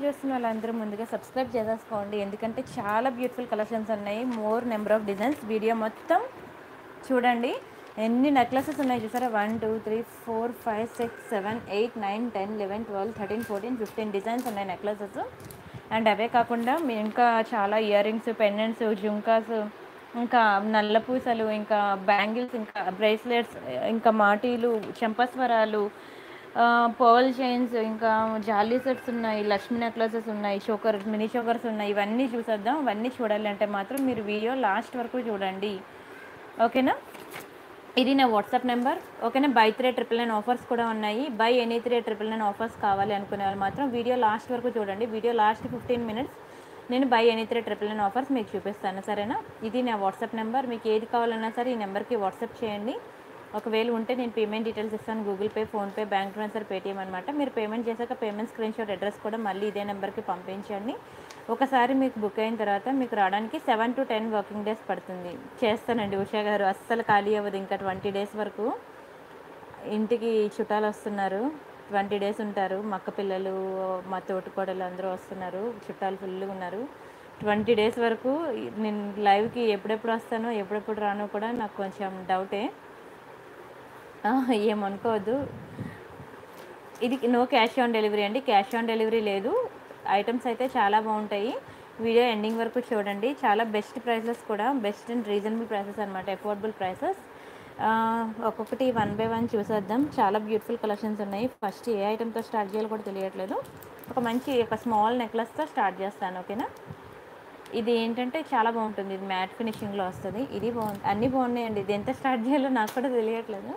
చూస్తున్న వాళ్ళందరూ ముందుగా సబ్స్క్రైబ్ చేసేసుకోండి ఎందుకంటే చాలా బ్యూటిఫుల్ కలెక్షన్స్ ఉన్నాయి more number of designs video మొత్తం చూడండి ఎన్ని నెక్లెసెస్ ఉన్నాయి చూసారా one two three four five six seven eight nine ten eleven twelve thirteen fourteen fifteen designs ఉన్నాయి నెక్లెసెస్ అండ్ అవే కాకుండా మీ ఇంకా చాలా ఇయర్ రింగ్స్ పెండెంట్స్ జుంకాస్ ఇంకా నల్ల పూసలు ఇంకా బ్యాంగిల్స్ ఇంకా బ్రేస్లెట్స్ ఇంకా మాటీలు చెంపస్వరాలు పర్ల్ చైన్స్ ఇంకా జాలీ సెట్స్ ఉన్నాయి లక్ష్మీ నెక్లెసెస్ ఉన్నాయి చోకర్ మినీ చోకర్స్ ఉన్నాయి ఇవన్నీ చూసేద్దాం ఇవన్నీ చూడాలి అంటే మాత్రం మీరు వీడియో లాస్ట్ వరకు చూడండి ఓకేనా ఇది నా వాట్సాప్ నెంబర్ ఓకేనా buy three triple nine offers కూడా ఉన్నాయి buy any three triple nine offers కావాలి అనుకునే వాళ్ళు మాత్రం వీడియో లాస్ట్ వరకు చూడండి వీడియో లాస్ట్ ఫిఫ్టీన్ మినిట్స్ నేను buy any three triple nine offers మీకు చూపిస్తాను సరేనా ఇది నా వాట్సాప్ నెంబర్ మీకు ఏది కావాలన్నా సరే ఈ నెంబర్కి వాట్సాప్ చేయండి ఒకవేళ ఉంటే నేను పేమెంట్ డీటెయిల్స్ ఇస్తాను Google Pay PhonePe bank transfer Paytm అనమాట మీరు పేమెంట్ చేశాక పేమెంట్ స్క్రీన్ షాట్ అడ్రస్ కూడా మళ్ళీ ఇదే నెంబర్కి పంపించండి ఒకసారి మీకు బుక్ అయిన తర్వాత మీకు రావడానికి seven to ten working days పడుతుంది చేస్తానండి ఉషా గారు అస్సలు ఖాళీ అవ్వదు ఇంకా ట్వంటీ డేస్ వరకు ఇంటికి చుట్టాలు వస్తున్నారు ట్వంటీ డేస్ ఉంటారు మా అక్క పిల్లలు మా తోటికోడలు అందరూ వస్తున్నారు చుట్టాలు ఫుల్గా ఉన్నారు ట్వంటీ డేస్ వరకు నేను లైవ్కి ఎప్పుడెప్పుడు వస్తానో ఎప్పుడెప్పుడు రానో కూడా నాకు కొంచెం డౌటే ఆ, ఏమనుకోవద్దు ఇది నో క్యాష్ ఆన్ డెలివరీ అండి క్యాష్ ఆన్ డెలివరీ లేదు ఐటమ్స్ అయితే చాలా బాగుంటాయి వీడియో ఎండింగ్ వరకు చూడండి చాలా బెస్ట్ ప్రైసెస్ కూడా బెస్ట్ అండ్ రీజనబుల్ ప్రైసెస్ అనమాట అఫోర్డబుల్ ప్రైసెస్ ఒక్కొక్కటి వన్ బై వన్ చూసేద్దాం చాలా బ్యూటిఫుల్ కలెక్షన్స్ ఉన్నాయి ఫస్ట్ ఏ ఐటెంతో స్టార్ట్ చేయాలో కూడా తెలియట్లేదు ఒక మంచి ఒక స్మాల్ నెక్లెస్తో స్టార్ట్ చేస్తాను ఓకేనా ఇది ఏంటంటే చాలా బాగుంటుంది ఇది మ్యాట్ ఫినిషింగ్లో వస్తుంది ఇది బాగుంది అన్నీ బాగున్నాయండి ఇది ఎంత స్టార్ట్ చేయాలో నాకు కూడా తెలియట్లేదు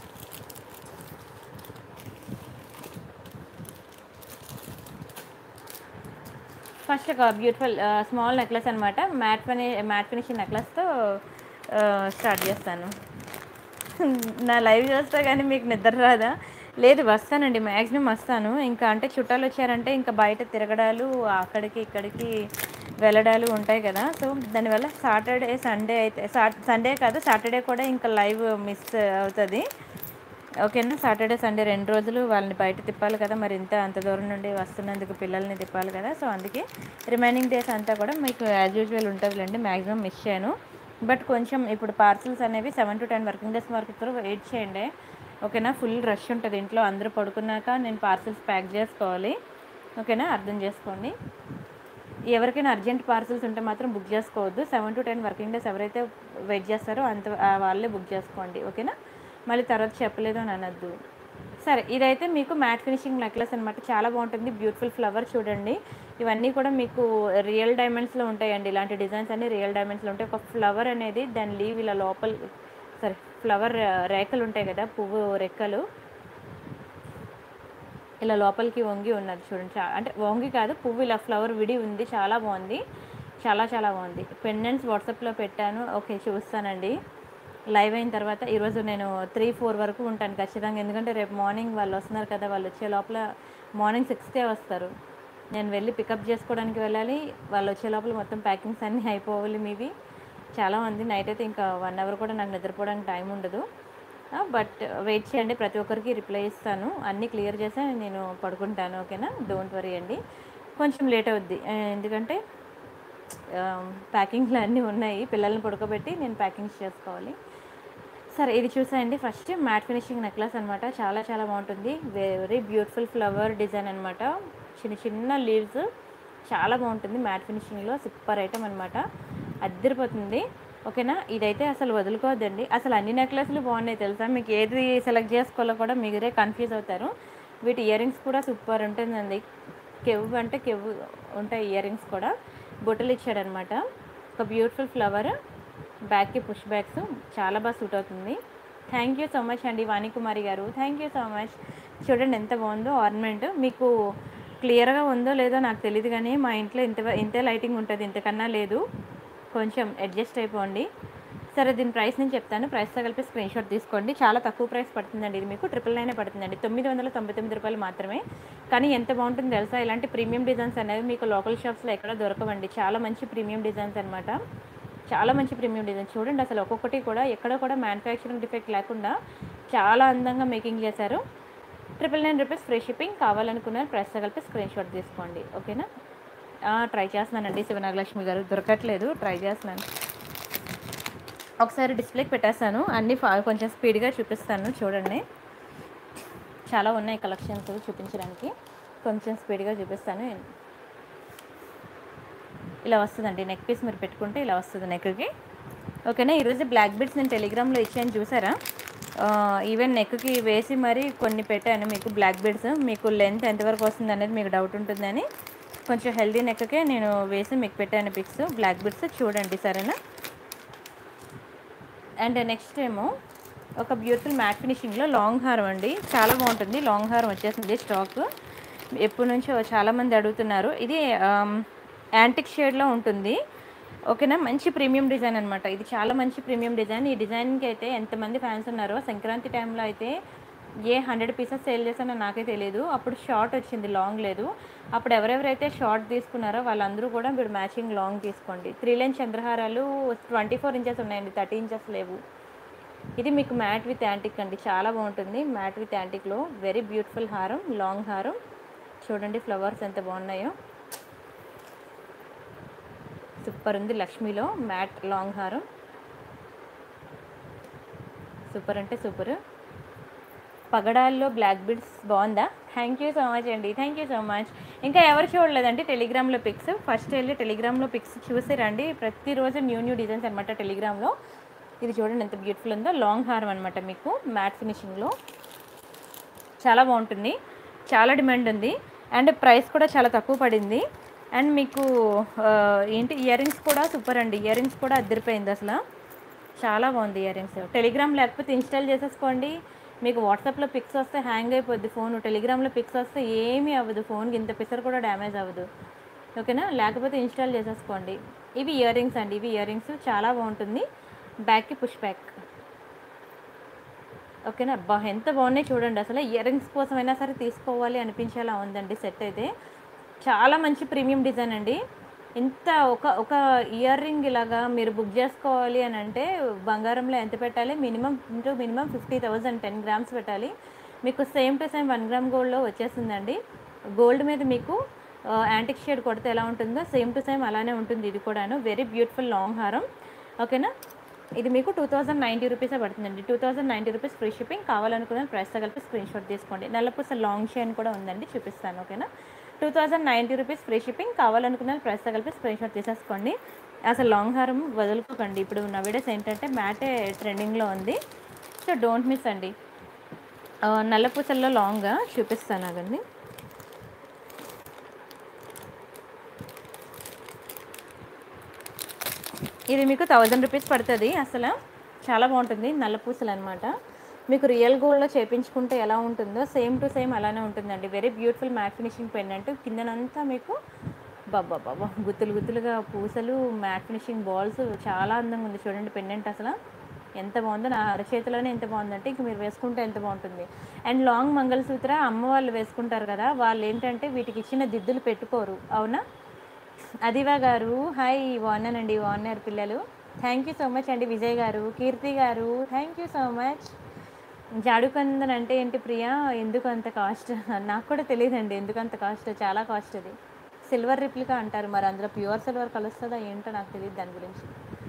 ఫస్ట్ ఒక బ్యూటిఫుల్ స్మాల్ నెక్లెస్ అనమాట మ్యాట్ ఫిని మ్యాట్ ఫినిషింగ్ నెక్లెస్తో స్టార్ట్ చేస్తాను నా లైవ్ చూస్తే కానీ మీకు నిద్ర రాదా లేదు వస్తానండి మ్యాక్సిమం వస్తాను ఇంకా అంటే చుట్టాలు వచ్చారంటే ఇంకా బయట తిరగడాలు అక్కడికి ఇక్కడికి వెళ్ళడాలు ఉంటాయి కదా సో దానివల్ల సాటర్డే సండే అయితే సండే కాదు సాటర్డే కూడా ఇంకా లైవ్ మిస్ అవుతుంది ఓకేనా సాటర్డే సండే రెండు రోజులు వాళ్ళని బయట తిప్పాలి కదా మరి ఇంత అంత దూరం నుండి వస్తున్నందుకు పిల్లల్ని తిప్పాలి కదా సో అందుకే రిమైనింగ్ డేస్ అంతా కూడా మీకు యాజ్ యూజువల్ ఉంటుందిలేండి మ్యాక్సిమం మిస్ చేయను బట్ కొంచెం ఇప్పుడు పార్సల్స్ అనేవి seven to ten working days వరకు వెయిట్ చేయండి ఓకేనా ఫుల్ రష్ ఉంటుంది ఇంట్లో అందరూ పడుకున్నాక నేను పార్సల్స్ ప్యాక్ చేసుకోవాలి ఓకేనా అర్థం చేసుకోండి ఎవరికైనా అర్జెంట్ పార్సల్స్ ఉంటే మాత్రం బుక్ చేసుకోవద్దు seven to ten working days ఎవరైతే వెయిట్ చేస్తారో అంత ఆ వాళ్ళే బుక్ చేసుకోండి ఓకేనా మళ్ళీ తర్వాత చెప్పలేదు అని అనొద్దు సరే ఇదైతే మీకు మ్యాట్ ఫినిషింగ్ నెక్లెస్ అనమాట చాలా బాగుంటుంది బ్యూటిఫుల్ ఫ్లవర్ చూడండి ఇవన్నీ కూడా మీకు రియల్ డైమండ్స్లో ఉంటాయండి ఇలాంటి డిజైన్స్ అన్ని రియల్ డైమండ్స్లో ఉంటాయి ఒక ఫ్లవర్ అనేది దాని లీవ్ ఇలా లోపల సరే ఫ్లవర్ రేఖలు ఉంటాయి కదా పువ్వు రెక్కలు ఇలా లోపలికి వంగి ఉన్నది చూడండి చా అంటే వంగి కాదు పువ్వు ఇలా ఫ్లవర్ విడి ఉంది చాలా బాగుంది చాలా చాలా బాగుంది పెండెంట్స్ వాట్సాప్లో పెట్టాను ఓకే చూస్తానండి లైవ్ అయిన తర్వాత ఈరోజు నేను త్రీ ఫోర్ వరకు ఉంటాను ఖచ్చితంగా ఎందుకంటే రేపు మార్నింగ్ వాళ్ళు వస్తున్నారు కదా వాళ్ళు వచ్చే లోపల మార్నింగ్ సిక్స్కే వస్తారు నేను వెళ్ళి పికప్ చేసుకోవడానికి వెళ్ళాలి వాళ్ళు వచ్చే లోపల మొత్తం ప్యాకింగ్స్ అన్నీ అయిపోవాలి మీవి చాలా మంది నైట్ అయితే ఇంకా వన్ అవర్ కూడా నాకు నిద్రపోవడానికి టైం ఉండదు బట్ వెయిట్ చేయండి ప్రతి ఒక్కరికి రిప్లై ఇస్తాను అన్నీ క్లియర్ చేసి నేను పడుకుంటాను ఓకేనా డోంట్ వరీ అండి కొంచెం లేట్ అవుద్ది ఆ, ఎందుకంటే ప్యాకింగ్లు అన్నీ ఉన్నాయి పిల్లల్ని పడుకోబెట్టి నేను ప్యాకింగ్స్ చేసుకోవాలి సరే ఇది చూసేయండి ఫస్ట్ మ్యాట్ ఫినిషింగ్ నెక్లెస్ అనమాట చాలా చాలా బాగుంటుంది వెరీ బ్యూటిఫుల్ ఫ్లవర్ డిజైన్ అనమాట చిన్న చిన్న లీవ్స్ చాలా బాగుంటుంది మ్యాట్ ఫినిషింగ్లో సూపర్ ఐటమ్ అనమాట అద్దరిపోతుంది ఓకేనా ఇదైతే అసలు వదులుకోవద్దండి అసలు అన్ని నెక్లెస్లు బాగున్నాయి తెలుసా మీకు ఏది సెలెక్ట్ చేసుకోవాలో కూడా మీరే కన్ఫ్యూజ్ అవుతారు వీటి ఇయర్ రింగ్స్ కూడా సూపర్ ఉంటుందండి కెవ్వు అంటే కెవ్వు ఉంటాయి ఇయర్ రింగ్స్ కూడా బొట్టలు ఇచ్చాడనమాట ఒక బ్యూటిఫుల్ ఫ్లవర్ బ్యాక్కి పుష్ బ్యాగ్స్ చాలా బాగా సూట్ అవుతుంది థ్యాంక్ యూ సో మచ్ అండి వాణికుమారి గారు థ్యాంక్ యూ సో మచ్ చూడండి ఎంత బాగుందో ఆర్నమెంట్ మీకు క్లియర్గా ఉందో లేదో నాకు తెలియదు కానీ మా ఇంట్లో ఇంత ఇంతే లైటింగ్ ఉంటుంది ఇంతకన్నా లేదు కొంచెం అడ్జస్ట్ అయిపోండి సరే దీని ప్రైస్ నేను చెప్తాను ప్రైస్తో కలిపి స్క్రీన్ షాట్ తీసుకోండి చాలా తక్కువ ప్రైస్ పడుతుందండి ఇది మీకు ట్రిపుల్ నైన్ పడుతుందండి తొమ్మిది వందల తొంభై తొమ్మిది రూపాయలు మాత్రమే కానీ ఎంత బాగుంటుంది తెలుసా ఇలాంటి ప్రీమియం డిజైన్స్ అనేవి మీకు లోకల్ షాప్స్లో ఎక్కడ దొరకవండి చాలా మంచి ప్రీమియం డిజైన్స్ అనమాట చాలా మంచి ప్రీమియం డిజైన్ చూడండి అసలు ఒక్కొక్కటి కూడా ఎక్కడ కూడా మ్యానుఫ్యాక్చరింగ్ డిఫెక్ట్ లేకుండా చాలా అందంగా మేకింగ్ చేశారు triple nine rupees free shipping కావాలనుకున్న ప్రైస్ కలిపి స్క్రీన్ షాట్ తీసుకోండి ఓకేనా ఆ, ట్రై చేస్తున్నానండి శివనాగలక్ష్మి గారు దొరకట్లేదు ట్రై చేస్తున్నాను ఒకసారి డిస్ప్లేకి పెట్టేస్తాను అన్నీ ఫా- కొంచెం స్పీడ్గా చూపిస్తాను చూడండి చాలా ఉన్నాయి కలెక్షన్స్ చూపించడానికి కొంచెం స్పీడ్గా చూపిస్తాను ఇలా వస్తుందండి నెక్ పీస్ మీరు పెట్టుకుంటే ఇలా వస్తుంది నెక్కి ఓకేనా ఈరోజు బ్లాక్ బీడ్స్ నేను టెలిగ్రామ్లో ఇచ్చాను చూసారా ఆ, ఈవెన్ నెక్కి వేసి మరి కొన్ని పెట్టాను మీకు బ్లాక్ బీడ్స్ మీకు లెంత్ ఎంతవరకు వస్తుంది అనేది మీకు డౌట్ ఉంటుందని కొంచెం హెల్దీ నెక్కే నేను వేసి మీకు పెట్టాను పిక్స్ బ్లాక్ బీడ్స్ చూడండి సరేనా అండ్ నెక్స్ట్ ఏమో ఒక బ్యూటిఫుల్ మ్యాట్ ఫినిషింగ్లో లాంగ్ హారం అండి చాలా బాగుంటుంది లాంగ్ హారం వచ్చేసింది స్టాక్ ఎప్పటి నుంచో చాలామంది అడుగుతున్నారు ఇది యాంటిక్ షేడ్లో ఉంటుంది ఓకేనా మంచి ప్రీమియం డిజైన్ అనమాట ఇది చాలా మంచి ప్రీమియం డిజైన్ ఈ డిజైన్కి అయితే ఎంతమంది ఫ్యాన్స్ ఉన్నారో సంక్రాంతి టైంలో అయితే ఏ హండ్రెడ్ పీసెస్ సేల్ చేసానో నాకే తెలియదు అప్పుడు షార్ట్ వచ్చింది లాంగ్ లేదు అప్పుడు ఎవరెవరైతే షార్ట్ తీసుకున్నారో వాళ్ళందరూ కూడా మీరు మ్యాచింగ్ లాంగ్ తీసుకోండి త్రీ లైన్ చంద్రహారాలు ట్వంటీ ఫోర్ ఇంచెస్ ఉన్నాయండి థర్టీ ఇంచెస్ లేవు ఇది మీకు మ్యాట్ విత్ యాంటిక్ అండి చాలా బాగుంటుంది మ్యాట్ విత్ యాంటిక్లో వెరీ బ్యూటిఫుల్ హారం లాంగ్ హారం చూడండి ఫ్లవర్స్ ఎంత బాగున్నాయో సూపర్ ఉంది లక్ష్మిలో మ్యాట్ లాంగ్ హారం సూపర్ అంటే సూపర్ పగడాల్లో బ్లాక్ బిడ్స్ బాగుందా థ్యాంక్ యూ సో మచ్ అండి థ్యాంక్ యూ సో మచ్ ఇంకా ఎవరు చూడలేదండి టెలిగ్రామ్లో పిక్స్ ఫస్ట్ వెళ్ళి టెలిగ్రామ్లో పిక్స్ చూసి రండి ప్రతిరోజు న్యూ న్యూ డిజైన్స్ అనమాట టెలిగ్రామ్లో ఇది చూడండి ఎంత బ్యూటిఫుల్ ఉందో లాంగ్ హారం అనమాట మీకు మ్యాట్ ఫినిషింగ్లో చాలా బాగుంటుంది చాలా డిమాండ్ ఉంది అండ్ ప్రైస్ కూడా చాలా తక్కువ పడింది అండ్ మీకు ఆ, ఏంటి ఇయర్ రింగ్స్ కూడా సూపర్ అండి ఇయర్ రింగ్స్ కూడా అద్దరిపోయింది అసలు చాలా బాగుంది ఇయర్ రింగ్స్ టెలిగ్రామ్ లేకపోతే ఇన్స్టాల్ చేసేసుకోండి మీకు వాట్సాప్లో పిక్స్ వస్తే హ్యాంగ్ అయిపోద్ది ఫోన్ టెలిగ్రామ్లో పిక్స్ వస్తే ఏమీ అవ్వదు ఫోన్కి ఇంత పిసర్ కూడా డ్యామేజ్ అవ్వదు ఓకేనా లేకపోతే ఇన్స్టాల్ చేసేసుకోండి ఇవి ఇయర్ రింగ్స్ అండి ఇవి ఇయర్ రింగ్స్ చాలా బాగుంటుంది బ్యాక్కి పుష్ బ్యాక్ ఓకేనా అబ్బా ఎంత బాగున్నాయి చూడండి అసలు ఇయర్ రింగ్స్ కోసమైనా సరే తీసుకోవాలి అనిపించేలా ఉందండి సెట్ అయితే చాలా మంచి ప్రీమియం డిజైన్ అండి ఇంత ఒక ఒక ఇయర్ రింగ్ ఇలాగా మీరు బుక్ చేసుకోవాలి అని అంటే బంగారంలో ఎంత పెట్టాలి minimum into minimum fifty thousand ten grams పెట్టాలి మీకు same to same one gram గోల్డ్లో వచ్చేస్తుందండి గోల్డ్ మీద మీకు యాంటిక్ షేడ్ కొడితే ఎలా ఉంటుందో సేమ్ టు సేమ్ అలానే ఉంటుంది ఇది కూడాను వెరీ బ్యూటిఫుల్ లాంగ్ హారం ఓకేనా ఇది మీకు టూ థౌజండ్ నైంటీ రూపీసే పడుతుందండి two thousand ninety rupees free shipping కావాలనుకున్న ప్రైస్తో కలిపి స్క్రీన్ షాట్ తీసుకోండి నల్లపూస లాంగ్ చైన్ కూడా ఉందండి చూపిస్తాను ఓకేనా two thousand ninety rupees free shipping కావాలనుకున్న ప్రైస్తో కలిపి స్క్రీన్ షాట్ తీసేసుకోండి అసలు లాంగ్ హారం వదులుకోకండి ఇప్పుడు నా వీడియోస్ ఏంటంటే మ్యాటే ట్రెండింగ్లో ఉంది సో డోంట్ మిస్ అండి ఆ, నల్లపూసల్లో లాంగ్గా చూపిస్తాను అదండి ఇది మీకు థౌజండ్ రూపీస్ పడుతుంది అసలు చాలా బాగుంటుంది నల్ల పూసలు అనమాట మీకు రియల్ గోల్డ్లో చేపించుకుంటే ఎలా ఉంటుందో సేమ్ టు సేమ్ అలానే ఉంటుందండి very beautiful matte finishing pendant కిందనంతా మీకు బాబా బాబా గుత్తులు గుత్తులుగా పూసలు మ్యాట్ ఫినిషింగ్ బాల్స్ చాలా అందంగా ఉంది చూడండి పెండెంట్ అసలు ఎంత బాగుందో నా అరచేతిలోనే ఎంత బాగుందంటే ఇంక మీరు వేసుకుంటే ఎంత బాగుంటుంది అండ్ లాంగ్ మంగళసూత్ర అమ్మ వాళ్ళు వేసుకుంటారు కదా వాళ్ళు ఏంటంటే వీటికి ఇచ్చిన దిద్దులు పెట్టుకోరు అవునా అదివా గారు హాయ్ బాగున్నానండి బాగున్నారు పిల్లలు థ్యాంక్ యూ సో మచ్ అండి Vijay garu Keerthi garu thank you so much జాడుకందన్ అంటే ఏంటి ప్రియా ఎందుకు అంత కాస్ట్ నాకు కూడా తెలియదండి ఎందుకు అంత కాస్ట్ చాలా కాస్ట్ అది సిల్వర్ రిప్లికా అంటారు మరి అందులో ప్యూర్ సిల్వర్ కలుస్తుందా ఏంటో నాకు తెలియదు దాని గురించి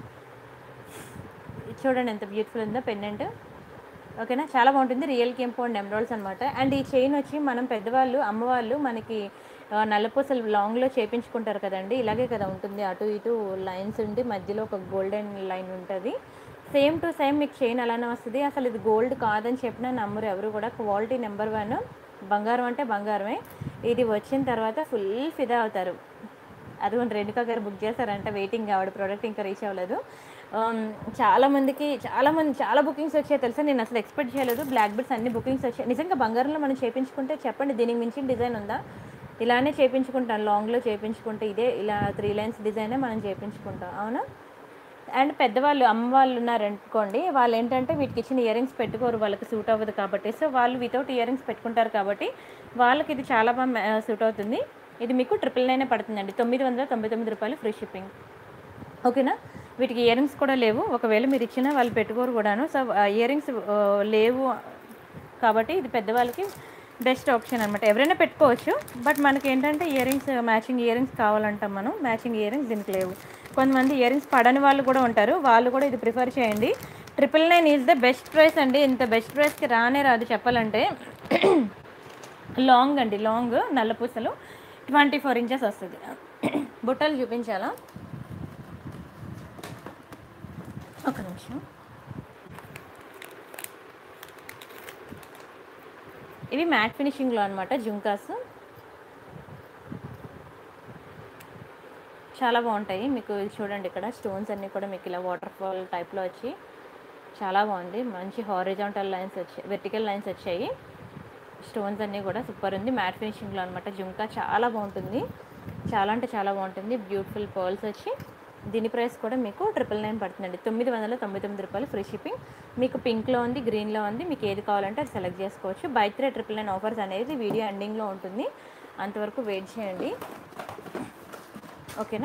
ఇది చూడండి ఎంత బ్యూటిఫుల్ ఉందో పెండెంట్ ఓకేనా చాలా బాగుంటుంది రియల్ కెంపౌండ్ ఎమరాల్డ్స్ అనమాట అండ్ ఈ చైన్ వచ్చి మనం పెద్దవాళ్ళు అమ్మవాళ్ళు మనకి ఆ, నల్లపూసలు లాంగ్లో చేపించుకుంటారు కదండి ఇలాగే కదా ఉంటుంది అటు ఇటు లైన్స్ ఉండి మధ్యలో ఒక గోల్డెన్ లైన్ ఉంటుంది సేమ్ టు సేమ్ మీకు చైన్ అలానే వస్తుంది అసలు ఇది గోల్డ్ కాదని చెప్పిన నమ్మరు ఎవరు కూడా క్వాలిటీ నెంబర్ వన్ బంగారం అంటే బంగారమే ఇది వచ్చిన తర్వాత ఫుల్ ఫిదా అవుతారు అదిగోండి రేణుకా గారు బుక్ చేశారంట వెయిటింగ్ ఆవిడ ప్రోడక్ట్ ఇంకా రీచ్ అవ్వలేదు Um, చాలా మందికి చాలా మంది చాలా బుకింగ్స్ వచ్చాయి తెలుసా నేను అసలు ఎక్స్పెక్ట్ చేయలేదు బ్లాక్ బెడ్స్ అన్ని బుకింగ్స్ వచ్చాయి నిజంగా బంగారంలో మనం చేపించుకుంటే చెప్పండి దీనికి మించిన డిజైన్ ఉందా ఇలానే చేపించుకుంటాం లాంగ్లో చేపించుకుంటే ఇదే ఇలా త్రీ లైన్స్ డిజైనే మనం చేపించుకుంటాం అవునా అండ్ పెద్దవాళ్ళు అమ్మ వాళ్ళు ఉన్నారనుకోండి వాళ్ళు ఏంటంటే వీటికి ఇచ్చిన ఇయర్ రింగ్స్ పెట్టుకోరు వాళ్ళకి సూట్ అవ్వదు కాబట్టి సో వాళ్ళు వితౌట్ ఇయర్ రింగ్స్ పెట్టుకుంటారు కాబట్టి వాళ్ళకి ఇది చాలా బాగా సూట్ అవుతుంది ఇది మీకు ట్రిపుల్ నైన్ పడుతుందండి తొమ్మిది వందల తొంభై తొమ్మిది రూపాయలు ఫ్రీ షిప్పింగ్ ఓకేనా వీటికి ఇయర్ రింగ్స్ కూడా లేవు ఒకవేళ మీరు ఇచ్చినా వాళ్ళు పెట్టుకోరు కూడాను సో ఇయర్ రింగ్స్ లేవు కాబట్టి ఇది పెద్దవాళ్ళకి బెస్ట్ ఆప్షన్ అనమాట ఎవరైనా పెట్టుకోవచ్చు బట్ మనకి ఏంటంటే earrings matching earrings కావాలంటాం మనం మ్యాచింగ్ ఇయర్ రింగ్స్ దీనికి లేవు కొంతమంది ఇయర్ రింగ్స్ పడని వాళ్ళు కూడా ఉంటారు వాళ్ళు కూడా ఇది ప్రిఫర్ చేయండి triple nine is the best price అండి ఇంత బెస్ట్ ప్రైస్కి రానే రాదు చెప్పాలంటే లాంగ్ అండి లాంగ్ నల్ల పూసలు ట్వంటీ ఫోర్ ఇంచెస్ వస్తుంది బుట్టలు చూపించాలా ఒక నిమిషం ఇవి మ్యాట్ ఫినిషింగ్లో అనమాట జుంకాస్ చాలా బాగుంటాయి మీకు ఇది చూడండి ఇక్కడ స్టోన్స్ అన్నీ కూడా మీకు ఇలా వాటర్ ఫాల్ టైప్లో వచ్చి చాలా బాగుంది మంచి హారిజాంటల్ లైన్స్ వచ్చాయి వెర్టికల్ లైన్స్ వచ్చాయి స్టోన్స్ అన్నీ కూడా సూపర్ ఉంది మ్యాట్ ఫినిషింగ్లో అనమాట జుంకా చాలా బాగుంటుంది చాలా అంటే చాలా బాగుంటుంది బ్యూటిఫుల్ పర్ల్స్ వచ్చి దీని ప్రైస్ కూడా మీకు ట్రిపుల్ నైన్ పడుతుందండి తొమ్మిది వందల తొంభై తొమ్మిది రూపాయలు ఫ్రీ షిప్పింగ్ మీకు పింక్లో ఉంది గ్రీన్లో ఉంది మీకు ఏది కావాలంటే అది సెలెక్ట్ చేసుకోవచ్చు buy three triple nine offers అనేది వీడియో ఎండింగ్లో ఉంటుంది అంతవరకు వెయిట్ చేయండి ఓకేనా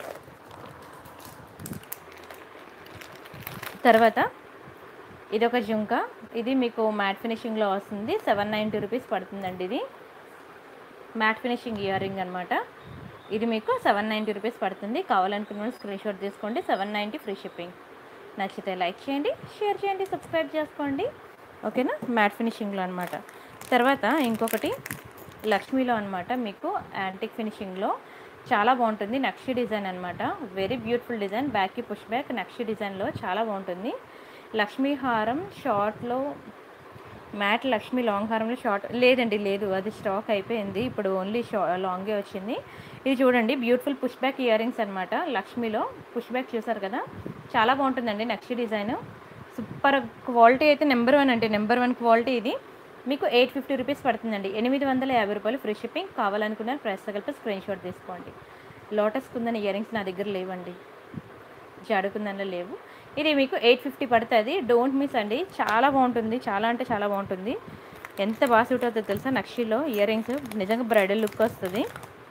తర్వాత ఇది ఒక జుంక ఇది మీకు మ్యాట్ ఫినిషింగ్లో వస్తుంది సెవెన్ నైంటీ రూపీస్ పడుతుందండి ఇది మ్యాట్ ఫినిషింగ్ ఇయర్ రింగ్ అనమాట ఇది మీకు సెవెన్ నైంటీ రూపీస్ పడుతుంది కావాలనుకున్న స్క్రీన్ షాట్ తీసుకోండి సెవెన్ నైంటీ ఫ్రీ షిప్పింగ్ నచ్చితే లైక్ చేయండి షేర్ చేయండి సబ్స్క్రైబ్ చేసుకోండి ఓకేనా మ్యాట్ ఫినిషింగ్లో అనమాట తర్వాత ఇంకొకటి లక్ష్మీలో అనమాట మీకు యాంటిక్ ఫినిషింగ్లో చాలా బాగుంటుంది నక్షి డిజైన్ అనమాట వెరీ బ్యూటిఫుల్ డిజైన్ బ్యాక్కి పుష్ బ్యాక్ నక్షి డిజైన్లో చాలా బాగుంటుంది లక్ష్మీ హారం షార్ట్లో మ్యాట్ లక్ష్మీ లాంగ్ హారంలో షార్ట్ లేదండి లేదు అది స్టాక్ అయిపోయింది ఇప్పుడు ఓన్లీ షా లాంగే వచ్చింది ఇది చూడండి beautiful push back ear rings అనమాట లక్ష్మీలో పుష్ బ్యాక్ చూసారు కదా చాలా బాగుంటుందండి నక్షి డిజైన్ సూపర్ క్వాలిటీ అయితే నెంబర్ వన్ అంటే నెంబర్ వన్ క్వాలిటీ ఇది మీకు ఎయిట్ ఫిఫ్టీ రూపీస్ పడుతుందండి ఎనిమిది వందల యాభై రూపాయలు ఫ్రీ షిప్పింగ్ కావాలనుకున్న ప్రైస్ తగిలితే స్క్రీన్ షాట్ తీసుకోండి లోటస్ కుందని ఇయర్ రింగ్స్ నా దగ్గర లేవండి జాడుకుందనలో లేవు ఇది మీకు ఎయిట్ ఫిఫ్టీ పడుతుంది డోంట్ మిస్ అండి చాలా బాగుంటుంది చాలా అంటే చాలా బాగుంటుంది ఎంత బాగా సూట్ అవుతుందో తెలుసా నక్షిలో ఇయర్ రింగ్స్ నిజంగా బ్రైడల్ లుక్ వస్తుంది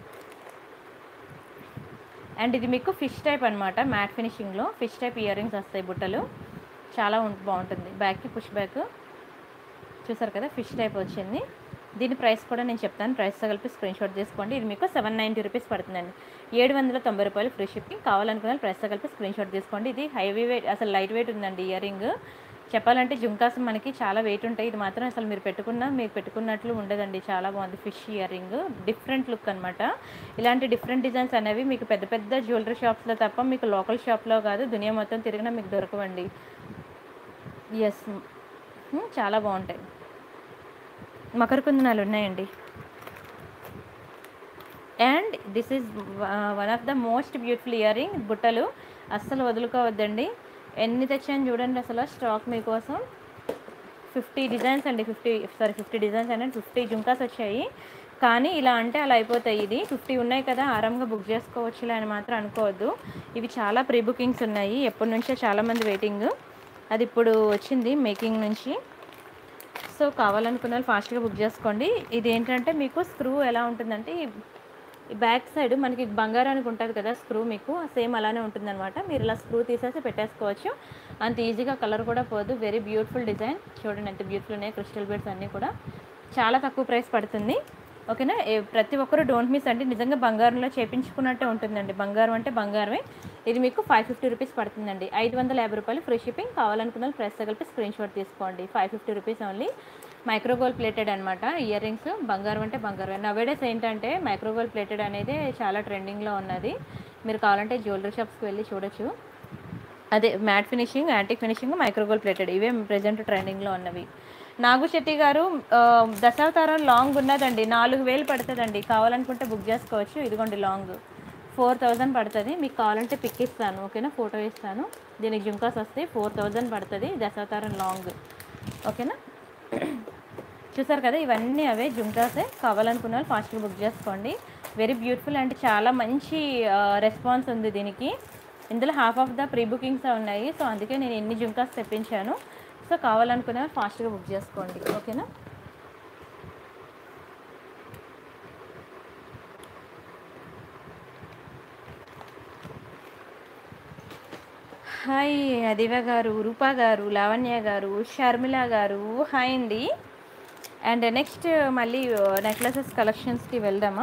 అండ్ ఇది మీకు ఫిష్ టైప్ అనమాట మ్యాట్ ఫినిషింగ్లో ఫిష్ టైప్ ఇయర్ రింగ్స్ వస్తాయి బుట్టలు చాలా ఉం- బాగుంటుంది బ్యాక్కి పుష్ బ్యాక్ చూసారు కదా ఫిష్ టైప్ వచ్చింది దీని ప్రైస్ కూడా నేను చెప్తాను ప్రైస్తో కలిపి స్క్రీన్ షాట్ తీసుకోండి ఇది మీకు సెవెన్ నైంటీ రూపీస్ పడుతుందండి ఏడు వందల తొంభై రూపాయలు ఫ్రీ షిప్పింగ్ కావాలనుకున్న ప్రైస్తో కలిపి స్క్రీన్ షాట్ తీసుకోండి ఇది హైవీ వెయిట్ అసలు లైట్ వెయిట్ ఉందండి ఇయర్ రింగ్ చెప్పాలంటే జుంకాస్ మనకి చాలా వెయిట్ ఉంటాయి ఇది మాత్రం అసలు మీరు పెట్టుకున్నా మీరు పెట్టుకున్నట్లు ఉండదండి చాలా బాగుంది fish earring different look అనమాట ఇలాంటి డిఫరెంట్ డిజైన్స్ అనేవి మీకు పెద్ద పెద్ద జ్యువెలరీ షాప్స్లో తప్ప మీకు లోకల్ షాప్లో కాదు దునియా మొత్తం తిరిగినా మీకు దొరకవండి ఎస్ చాలా బాగుంటాయి మకర కుందనాలు ఉన్నాయండి and this is one of the most beautiful earring బుట్టలు అస్సలు వదులుకోవద్దండి ఎన్ని తెచ్చాను చూడండి అసలు స్టాక్ మీకోసం ఫిఫ్టీ డిజైన్స్ అండి ఫిఫ్టీ సారీ ఫిఫ్టీ డిజైన్స్ అండి ఫిఫ్టీ జుంకాస్ వచ్చాయి కానీ ఇలా అంటే అలా అయిపోతాయి ఇది ఫిఫ్టీ ఉన్నాయి కదా ఆరాంగా బుక్ చేసుకోవచ్చులే అని మాత్రం అనుకోవద్దు ఇవి చాలా ప్రీ బుకింగ్స్ ఉన్నాయి ఎప్పటి నుంచో చాలామంది వెయిటింగ్ అది ఇప్పుడు వచ్చింది మేకింగ్ నుంచి సో కావాలనుకున్న వాళ్ళు ఫాస్ట్గా బుక్ చేసుకోండి ఇది ఏంటంటే మీకు స్క్రూ ఎలా ఉంటుందంటే ఈ- ఈ బ్యాక్ సైడ్ మనకి బంగారానికి ఉంటుంది కదా స్క్రూ మీకు సేమ్ అలానే ఉంటుందన్నమాట మీరు ఇలా స్క్రూ తీసేసి పెట్టేసుకోవచ్చు అంత ఈజీగా కలర్ కూడా పోదు వెరీ బ్యూటిఫుల్ డిజైన్ చూడండి ఎంత బ్యూటిఫుల్ ఉన్నాయి క్రిస్టల్ బీడ్స్ అన్నీ కూడా చాలా తక్కువ ప్రైస్ పడుతుంది ఓకేనా ఏ- ప్రతి ఒక్కరు డోంట్ మిస్ అండి నిజంగా బంగారంలో చేపించుకున్నట్టే ఉంటుందండి బంగారం అంటే బంగారమే ఇది మీకు ఫైవ్ ఫిఫ్టీ రూపీస్ పడుతుందండి ఐదు వందల యాభై రూపాయలు ఫ్రీ షిప్పింగ్ కావాలనుకున్న ప్రైస్ కలిపి స్క్రీన్ షాట్ తీసుకోండి five fifty rupees only micro gold plated అనమాట ఇయర్ రింగ్స్ బంగారం అంటే బంగారం నవేడేస్ ఏంటంటే మైక్రోగోల్ ప్లేటెడ్ అనేది చాలా ట్రెండింగ్లో ఉన్నది మీరు కావాలంటే జ్యువెలరీ షాప్స్కి వెళ్ళి చూడొచ్చు అదే మ్యాట్ ఫినిషింగ్ యాంటిక్ ఫినిషింగ్ మైక్రోగోల్ ప్లేటెడ్ ఇవే ప్రజెంట్ ట్రెండింగ్లో ఉన్నవి నాగు శెట్టి గారు ఆ, దశావతారం లాంగ్ ఉన్నదండి నాలుగు వేలు పడుతుందండి కావాలనుకుంటే బుక్ చేసుకోవచ్చు ఇదిగోండి లాంగ్ ఫోర్ థౌజండ్ పడుతుంది మీకు కావాలంటే పిక్ ఇస్తాను ఓకేనా ఫోటో ఇస్తాను దీనికి జుంకాస్ వస్తాయి ఫోర్ థౌజండ్ పడుతుంది దశావతారం లాంగ్ ఓకేనా చూసారు కదా ఇవన్నీ అవే జుంకాసే కావాలనుకున్న వాళ్ళు ఫాస్ట్గా బుక్ చేసుకోండి వెరీ బ్యూటిఫుల్ అండ్ చాలా మంచి రెస్పాన్స్ ఉంది దీనికి ఇందులో half of the pre bookings so సో అందుకే నేను ఎన్ని జుంకాస్ తెప్పించాను సో కావాలనుకునే వాళ్ళు ఫాస్ట్గా బుక్ చేసుకోండి ఓకేనా హాయ్ అదివ గారు రూపా గారు లావణ్య గారు షర్మిల గారు హాయ్ అండి అండ్ నెక్స్ట్ మళ్ళీ నెక్లెసెస్ కలెక్షన్స్కి వెళ్దామా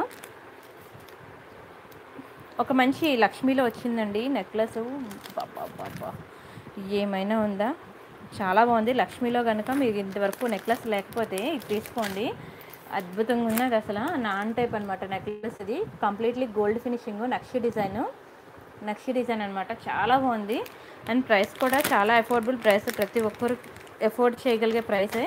ఒక మంచి లక్ష్మీలో వచ్చిందండి నెక్లెస్ బాబా ఏమైనా ఉందా చాలా బాగుంది లక్ష్మీలో కనుక మీకు ఇంతవరకు నెక్లెస్ లేకపోతే ఇది తీసుకోండి అద్భుతంగా ఉన్నది అసలు నాన్ టైప్ అనమాట నెక్లెస్ ఇది completely gold finishing nakshi design nakshi design అనమాట చాలా బాగుంది అండ్ ప్రైస్ కూడా చాలా అఫోర్డబుల్ ప్రైస్ ప్రతి ఒక్కరు ఎఫోర్డ్ చేయగలిగే ప్రైసే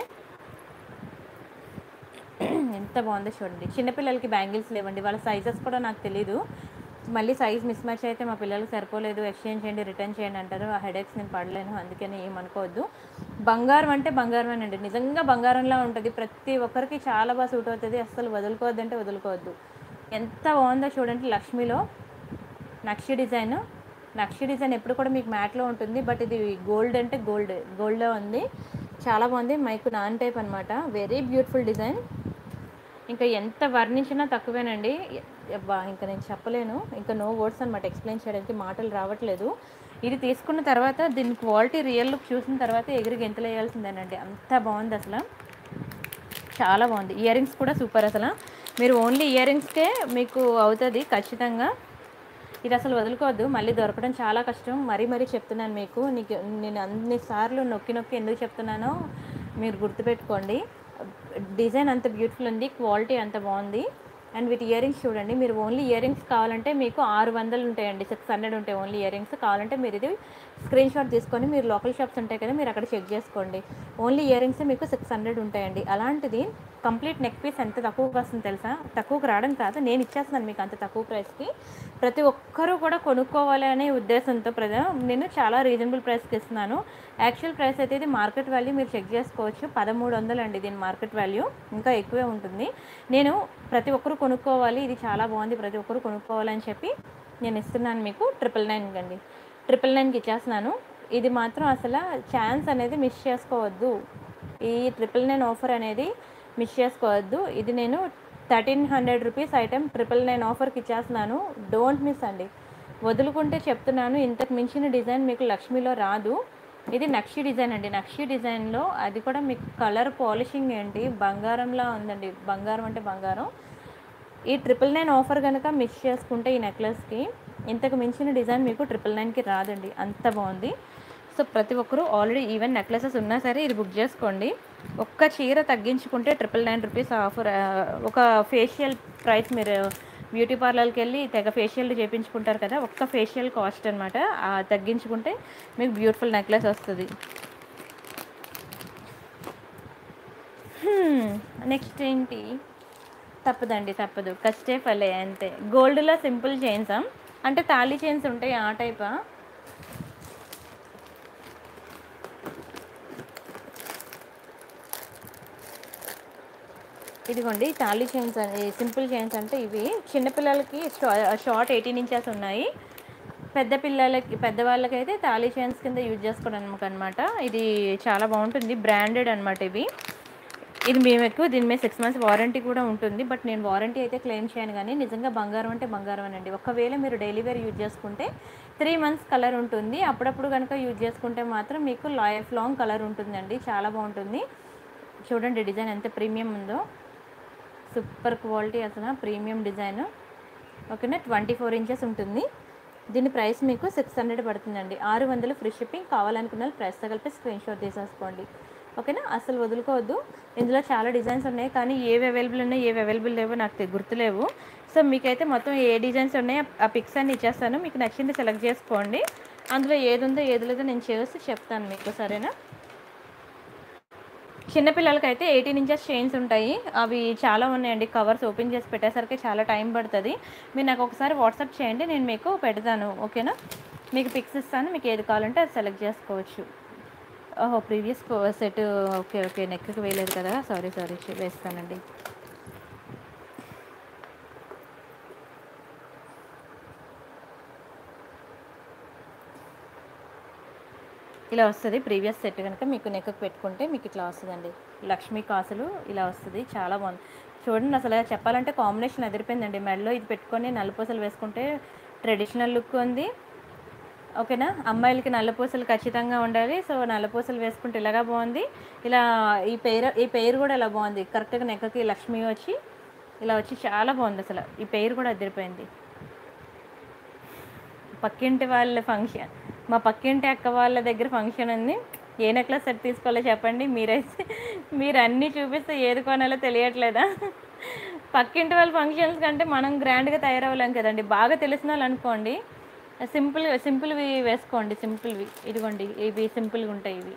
ఎంత బాగుందో చూడండి చిన్నపిల్లలకి బ్యాంగిల్స్ లేవండి వాళ్ళ సైజెస్ కూడా నాకు తెలీదు మళ్ళీ సైజ్ మిస్ మ్యాచ్ అయితే మా పిల్లలకి సరిపోలేదు ఎక్స్చేంజ్ చేయండి రిటర్న్ చేయండి అంటారు ఆ హెడేక్స్ నేను పడలేను అందుకని ఏమనుకోవద్దు బంగారం అంటే బంగారం అండి నిజంగా బంగారంలా ఉంటుంది ప్రతి ఒక్కరికి చాలా బాగా సూట్ అవుతుంది అస్సలు వదులుకోవద్దు అంటే వదులుకోవద్దు ఎంత బాగుందో చూడండి లక్ష్మిలో నక్షి డిజైన్ నక్షి డిజైన్ ఎప్పుడు కూడా మీకు మ్యాట్లో ఉంటుంది బట్ ఇది గోల్డ్ అంటే గోల్డ్ గోల్డ్లో ఉంది చాలా బాగుంది మైకు నాన్ టైప్ అనమాట వెరీ బ్యూటిఫుల్ డిజైన్ ఇంకా ఎంత వర్ణించినా తక్కువేనండి అబ్బా ఇంకా నేను చెప్పలేను ఇంకా నో వర్డ్స్ అనమాట ఎక్స్ప్లెయిన్ చేయడానికి మాటలు రావట్లేదు ఇది తీసుకున్న తర్వాత దీని క్వాలిటీ రియల్ లుక్ చూసిన తర్వాత ఎగిరి గెంతులు వేయాల్సిందేనండి అంత బాగుంది అసలు చాలా బాగుంది ఇయర్ రింగ్స్ కూడా సూపర్ అసలు మీరు ఓన్లీ ఇయర్ రింగ్స్కే మీకు అవుతుంది ఖచ్చితంగా ఇది అసలు వదులుకోవద్దు మళ్ళీ దొరకడం చాలా కష్టం మరీ మరీ చెప్తున్నాను మీకు నీకు నేను అన్నిసార్లు నొక్కి నొక్కి ఎందుకు చెప్తున్నానో మీరు గుర్తుపెట్టుకోండి డిజైన్ అంత బ్యూటిఫుల్ ఉంది క్వాలిటీ అంత బాగుంది అండ్ విత్ ఇయర్ రింగ్స్ చూడండి మీరు ఓన్లీ ఇయర్ రింగ్స్ కావాలంటే మీకు ఆరు వందలు ఉంటాయండి సిక్స్ హండ్రెడ్ ఉంటాయి ఓన్లీ ఇయర్ రింగ్స్ కావాలంటే మీరు ఇది స్క్రీన్ షాట్ తీసుకొని మీరు లోకల్ షాప్స్ ఉంటాయి కదా మీరు అక్కడ చెక్ చేసుకోండి ఓన్లీ ఇయర్ రింగ్స్ మీకు సిక్స్ హండ్రెడ్ ఉంటాయండి అలాంటిది కంప్లీట్ నెక్ పీస్ ఎంత తక్కువకి వస్తుంది తెలుసా తక్కువకి రావడం కాదు నేను ఇచ్చేస్తున్నాను మీకు అంత తక్కువ ప్రైస్కి ప్రతి ఒక్కరూ కూడా కొనుక్కోవాలి అనే ఉద్దేశంతో ప్రజ నేను చాలా రీజనబుల్ ప్రైస్కి ఇస్తున్నాను యాక్చువల్ ప్రైస్ అయితే ఇది మార్కెట్ వాల్యూ మీరు చెక్ చేసుకోవచ్చు పదమూడు వందలు అండి దీని మార్కెట్ వాల్యూ ఇంకా ఎక్కువే ఉంటుంది నేను ప్రతి ఒక్కరు కొనుక్కోవాలి ఇది చాలా బాగుంది ప్రతి ఒక్కరు కొనుక్కోవాలని చెప్పి నేను ఇస్తున్నాను మీకు ట్రిపుల్ నైన్ అండి ట్రిపుల్ నైన్కి ఇచ్చేస్తున్నాను ఇది మాత్రం అసలు ఛాన్స్ అనేది మిస్ చేసుకోవద్దు ఈ ట్రిపుల్ నైన్ ఆఫర్ అనేది మిస్ చేసుకోవద్దు ఇది నేను thirteen hundred rupees item triple nine ఆఫర్కి ఇచ్చేస్తున్నాను డోంట్ మిస్ అండి వదులుకుంటే చెప్తున్నాను ఇంతకు మించిన డిజైన్ మీకు లక్ష్మీలో రాదు ఇది నక్షి డిజైన్ అండి నక్షి డిజైన్లో అది కూడా మీకు కలర్ పాలిషింగ్ ఏంటి బంగారంలా ఉందండి బంగారం అంటే బంగారం ఈ ట్రిపుల్ నైన్ ఆఫర్ కనుక మిస్ చేసుకుంటే ఈ నెక్లెస్కి ఇంతకు మించిన డిజైన్ మీకు ట్రిపుల్ నైన్కి రాదండి అంత బాగుంది సో ప్రతి ఒక్కరూ ఆల్రెడీ ఈవెన్ నెక్లెసెస్ ఉన్నా సరే ఇది బుక్ చేసుకోండి ఒక్క చీర తగ్గించుకుంటే ట్రిపుల్ నైన్ రూపీస్ ఆఫర్ ఒక ఫేషియల్ ప్రైస్ మీరు బ్యూటీ పార్లర్కి వెళ్ళి తెగ ఫేషియల్ చేయించుకుంటారు కదా ఒక్క ఫేషియల్ కాస్ట్ అనమాట తగ్గించుకుంటే మీకు బ్యూటిఫుల్ నెక్లెస్ వస్తుంది నెక్స్ట్ ఏంటి తప్పదండి తప్పదు కష్టే ఫలే అంతే గోల్డ్లో సింపుల్ చైన్స్ అంటే తాళీ చైన్స్ ఉంటాయి ఆ టైపా ఇదిగోండి తాళీ చైన్స్ అని సింపుల్ చైన్స్ అంటే ఇవి చిన్నపిల్లలకి షార్ట్ ఎయిటీన్ ఇంచెస్ ఉన్నాయి పెద్ద పిల్లలకి పెద్దవాళ్ళకి అయితే తాళీ చైన్స్ కింద యూజ్ చేసుకోవడానికి అనమాట ఇది చాలా బాగుంటుంది బ్రాండెడ్ అనమాట ఇవి ఇది మేము ఎక్కువ దీని మీద సిక్స్ మంత్స్ వారంటీ కూడా ఉంటుంది బట్ నేను వారంటీ అయితే క్లెయిమ్ చేయను కానీ నిజంగా బంగారం అంటే బంగారం అనండి ఒకవేళ మీరు డైలీ వేర్ యూజ్ చేసుకుంటే త్రీ మంత్స్ కలర్ ఉంటుంది అప్పుడప్పుడు కనుక యూజ్ చేసుకుంటే మాత్రం మీకు లైఫ్ లాంగ్ కలర్ ఉంటుందండి చాలా బాగుంటుంది చూడండి డిజైన్ ఎంత ప్రీమియం ఉందో సూపర్ క్వాలిటీ అసలు ప్రీమియం డిజైన్ ఓకేనా ట్వంటీ ఫోర్ ఇంచెస్ ఉంటుంది దీని ప్రైస్ మీకు సిక్స్ హండ్రెడ్ పడుతుందండి ఆరు వందలు ఫ్రీ షిప్పింగ్ కావాలనుకున్న వాళ్ళు ప్రైస్తో కలిపి స్క్రీన్ షాట్ తీసేసుకోండి ఓకేనా అసలు వదులుకోవద్దు ఇందులో చాలా డిజైన్స్ ఉన్నాయి కానీ ఏవి అవైలబుల్ ఉన్నాయి ఏవి అవైలబుల్ లేవో నాకు తె- గుర్తులేవు సో మీకైతే మొత్తం ఏ డిజైన్స్ ఉన్నాయో ఆ పిక్స్ అన్ని ఇచ్చేస్తాను మీకు నచ్చింది సెలెక్ట్ చేసుకోండి అందులో ఏది ఉందో ఏది లేదో నేను చేసి చెప్తాను మీకు సరేనా చిన్నపిల్లలకి అయితే ఎయిటీన్ ఇంచెస్ చైన్స్ ఉంటాయి అవి చాలా ఉన్నాయండి కవర్స్ ఓపెన్ చేసి పెట్టేసరికి చాలా టైం పడుతుంది మీరు నాకు ఒకసారి వాట్సాప్ చేయండి నేను మీకు పెడతాను ఓకేనా మీకు పిక్స్ ఇస్తాను మీకు ఏది కావాలంటే అది సెలెక్ట్ చేసుకోవచ్చు ఓహో ప్రీవియస్ సెట్ ఓకే ఓకే నెక్కి వేయలేదు కదా సారీ సారీ వేస్తానండి ఇలా వస్తుంది ప్రీవియస్ సెట్ కనుక మీకు నెక్కు పెట్టుకుంటే మీకు ఇట్లా వస్తుందండి లక్ష్మీ కాసులు ఇలా వస్తుంది చాలా బాగుంది చూడండి అసలు చెప్పాలంటే కాంబినేషన్ అదిరిపోయిందండి మెడలో ఇది పెట్టుకొని నలుపూసలు వేసుకుంటే ట్రెడిషనల్ లుక్ ఉంది ఓకేనా అమ్మాయిలకి నల్లపూసలు ఖచ్చితంగా ఉండాలి సో నల్లపూసలు వేసుకుంటే ఇలాగా బాగుంది ఇలా ఈ పేరు ఈ పేరు కూడా ఇలా బాగుంది కరెక్ట్గా నెక్కకి లక్ష్మి వచ్చి ఇలా వచ్చి చాలా బాగుంది అసలు ఈ పేరు కూడా అదిరిపోయింది పక్కింటి వాళ్ళ ఫంక్షన్ మా పక్కింటి అక్క వాళ్ళ దగ్గర ఫంక్షన్ ఉంది ఏ నెక్లెస్ సెట్ తీసుకోవాలో చెప్పండి మీరైతే మీరు అన్నీ చూపిస్తే ఏది కొనాలో తెలియట్లేదా పక్కింటి వాళ్ళ ఫంక్షన్స్ కంటే మనం గ్రాండ్గా తయారవ్వలేం కదండి బాగా తెలిసిన వాళ్ళు అనుకోండి సింపుల్ సింపుల్వి వేసుకోండి సింపుల్వి ఇదిగోండి ఇవి సింపుల్గా ఉంటాయి ఇవి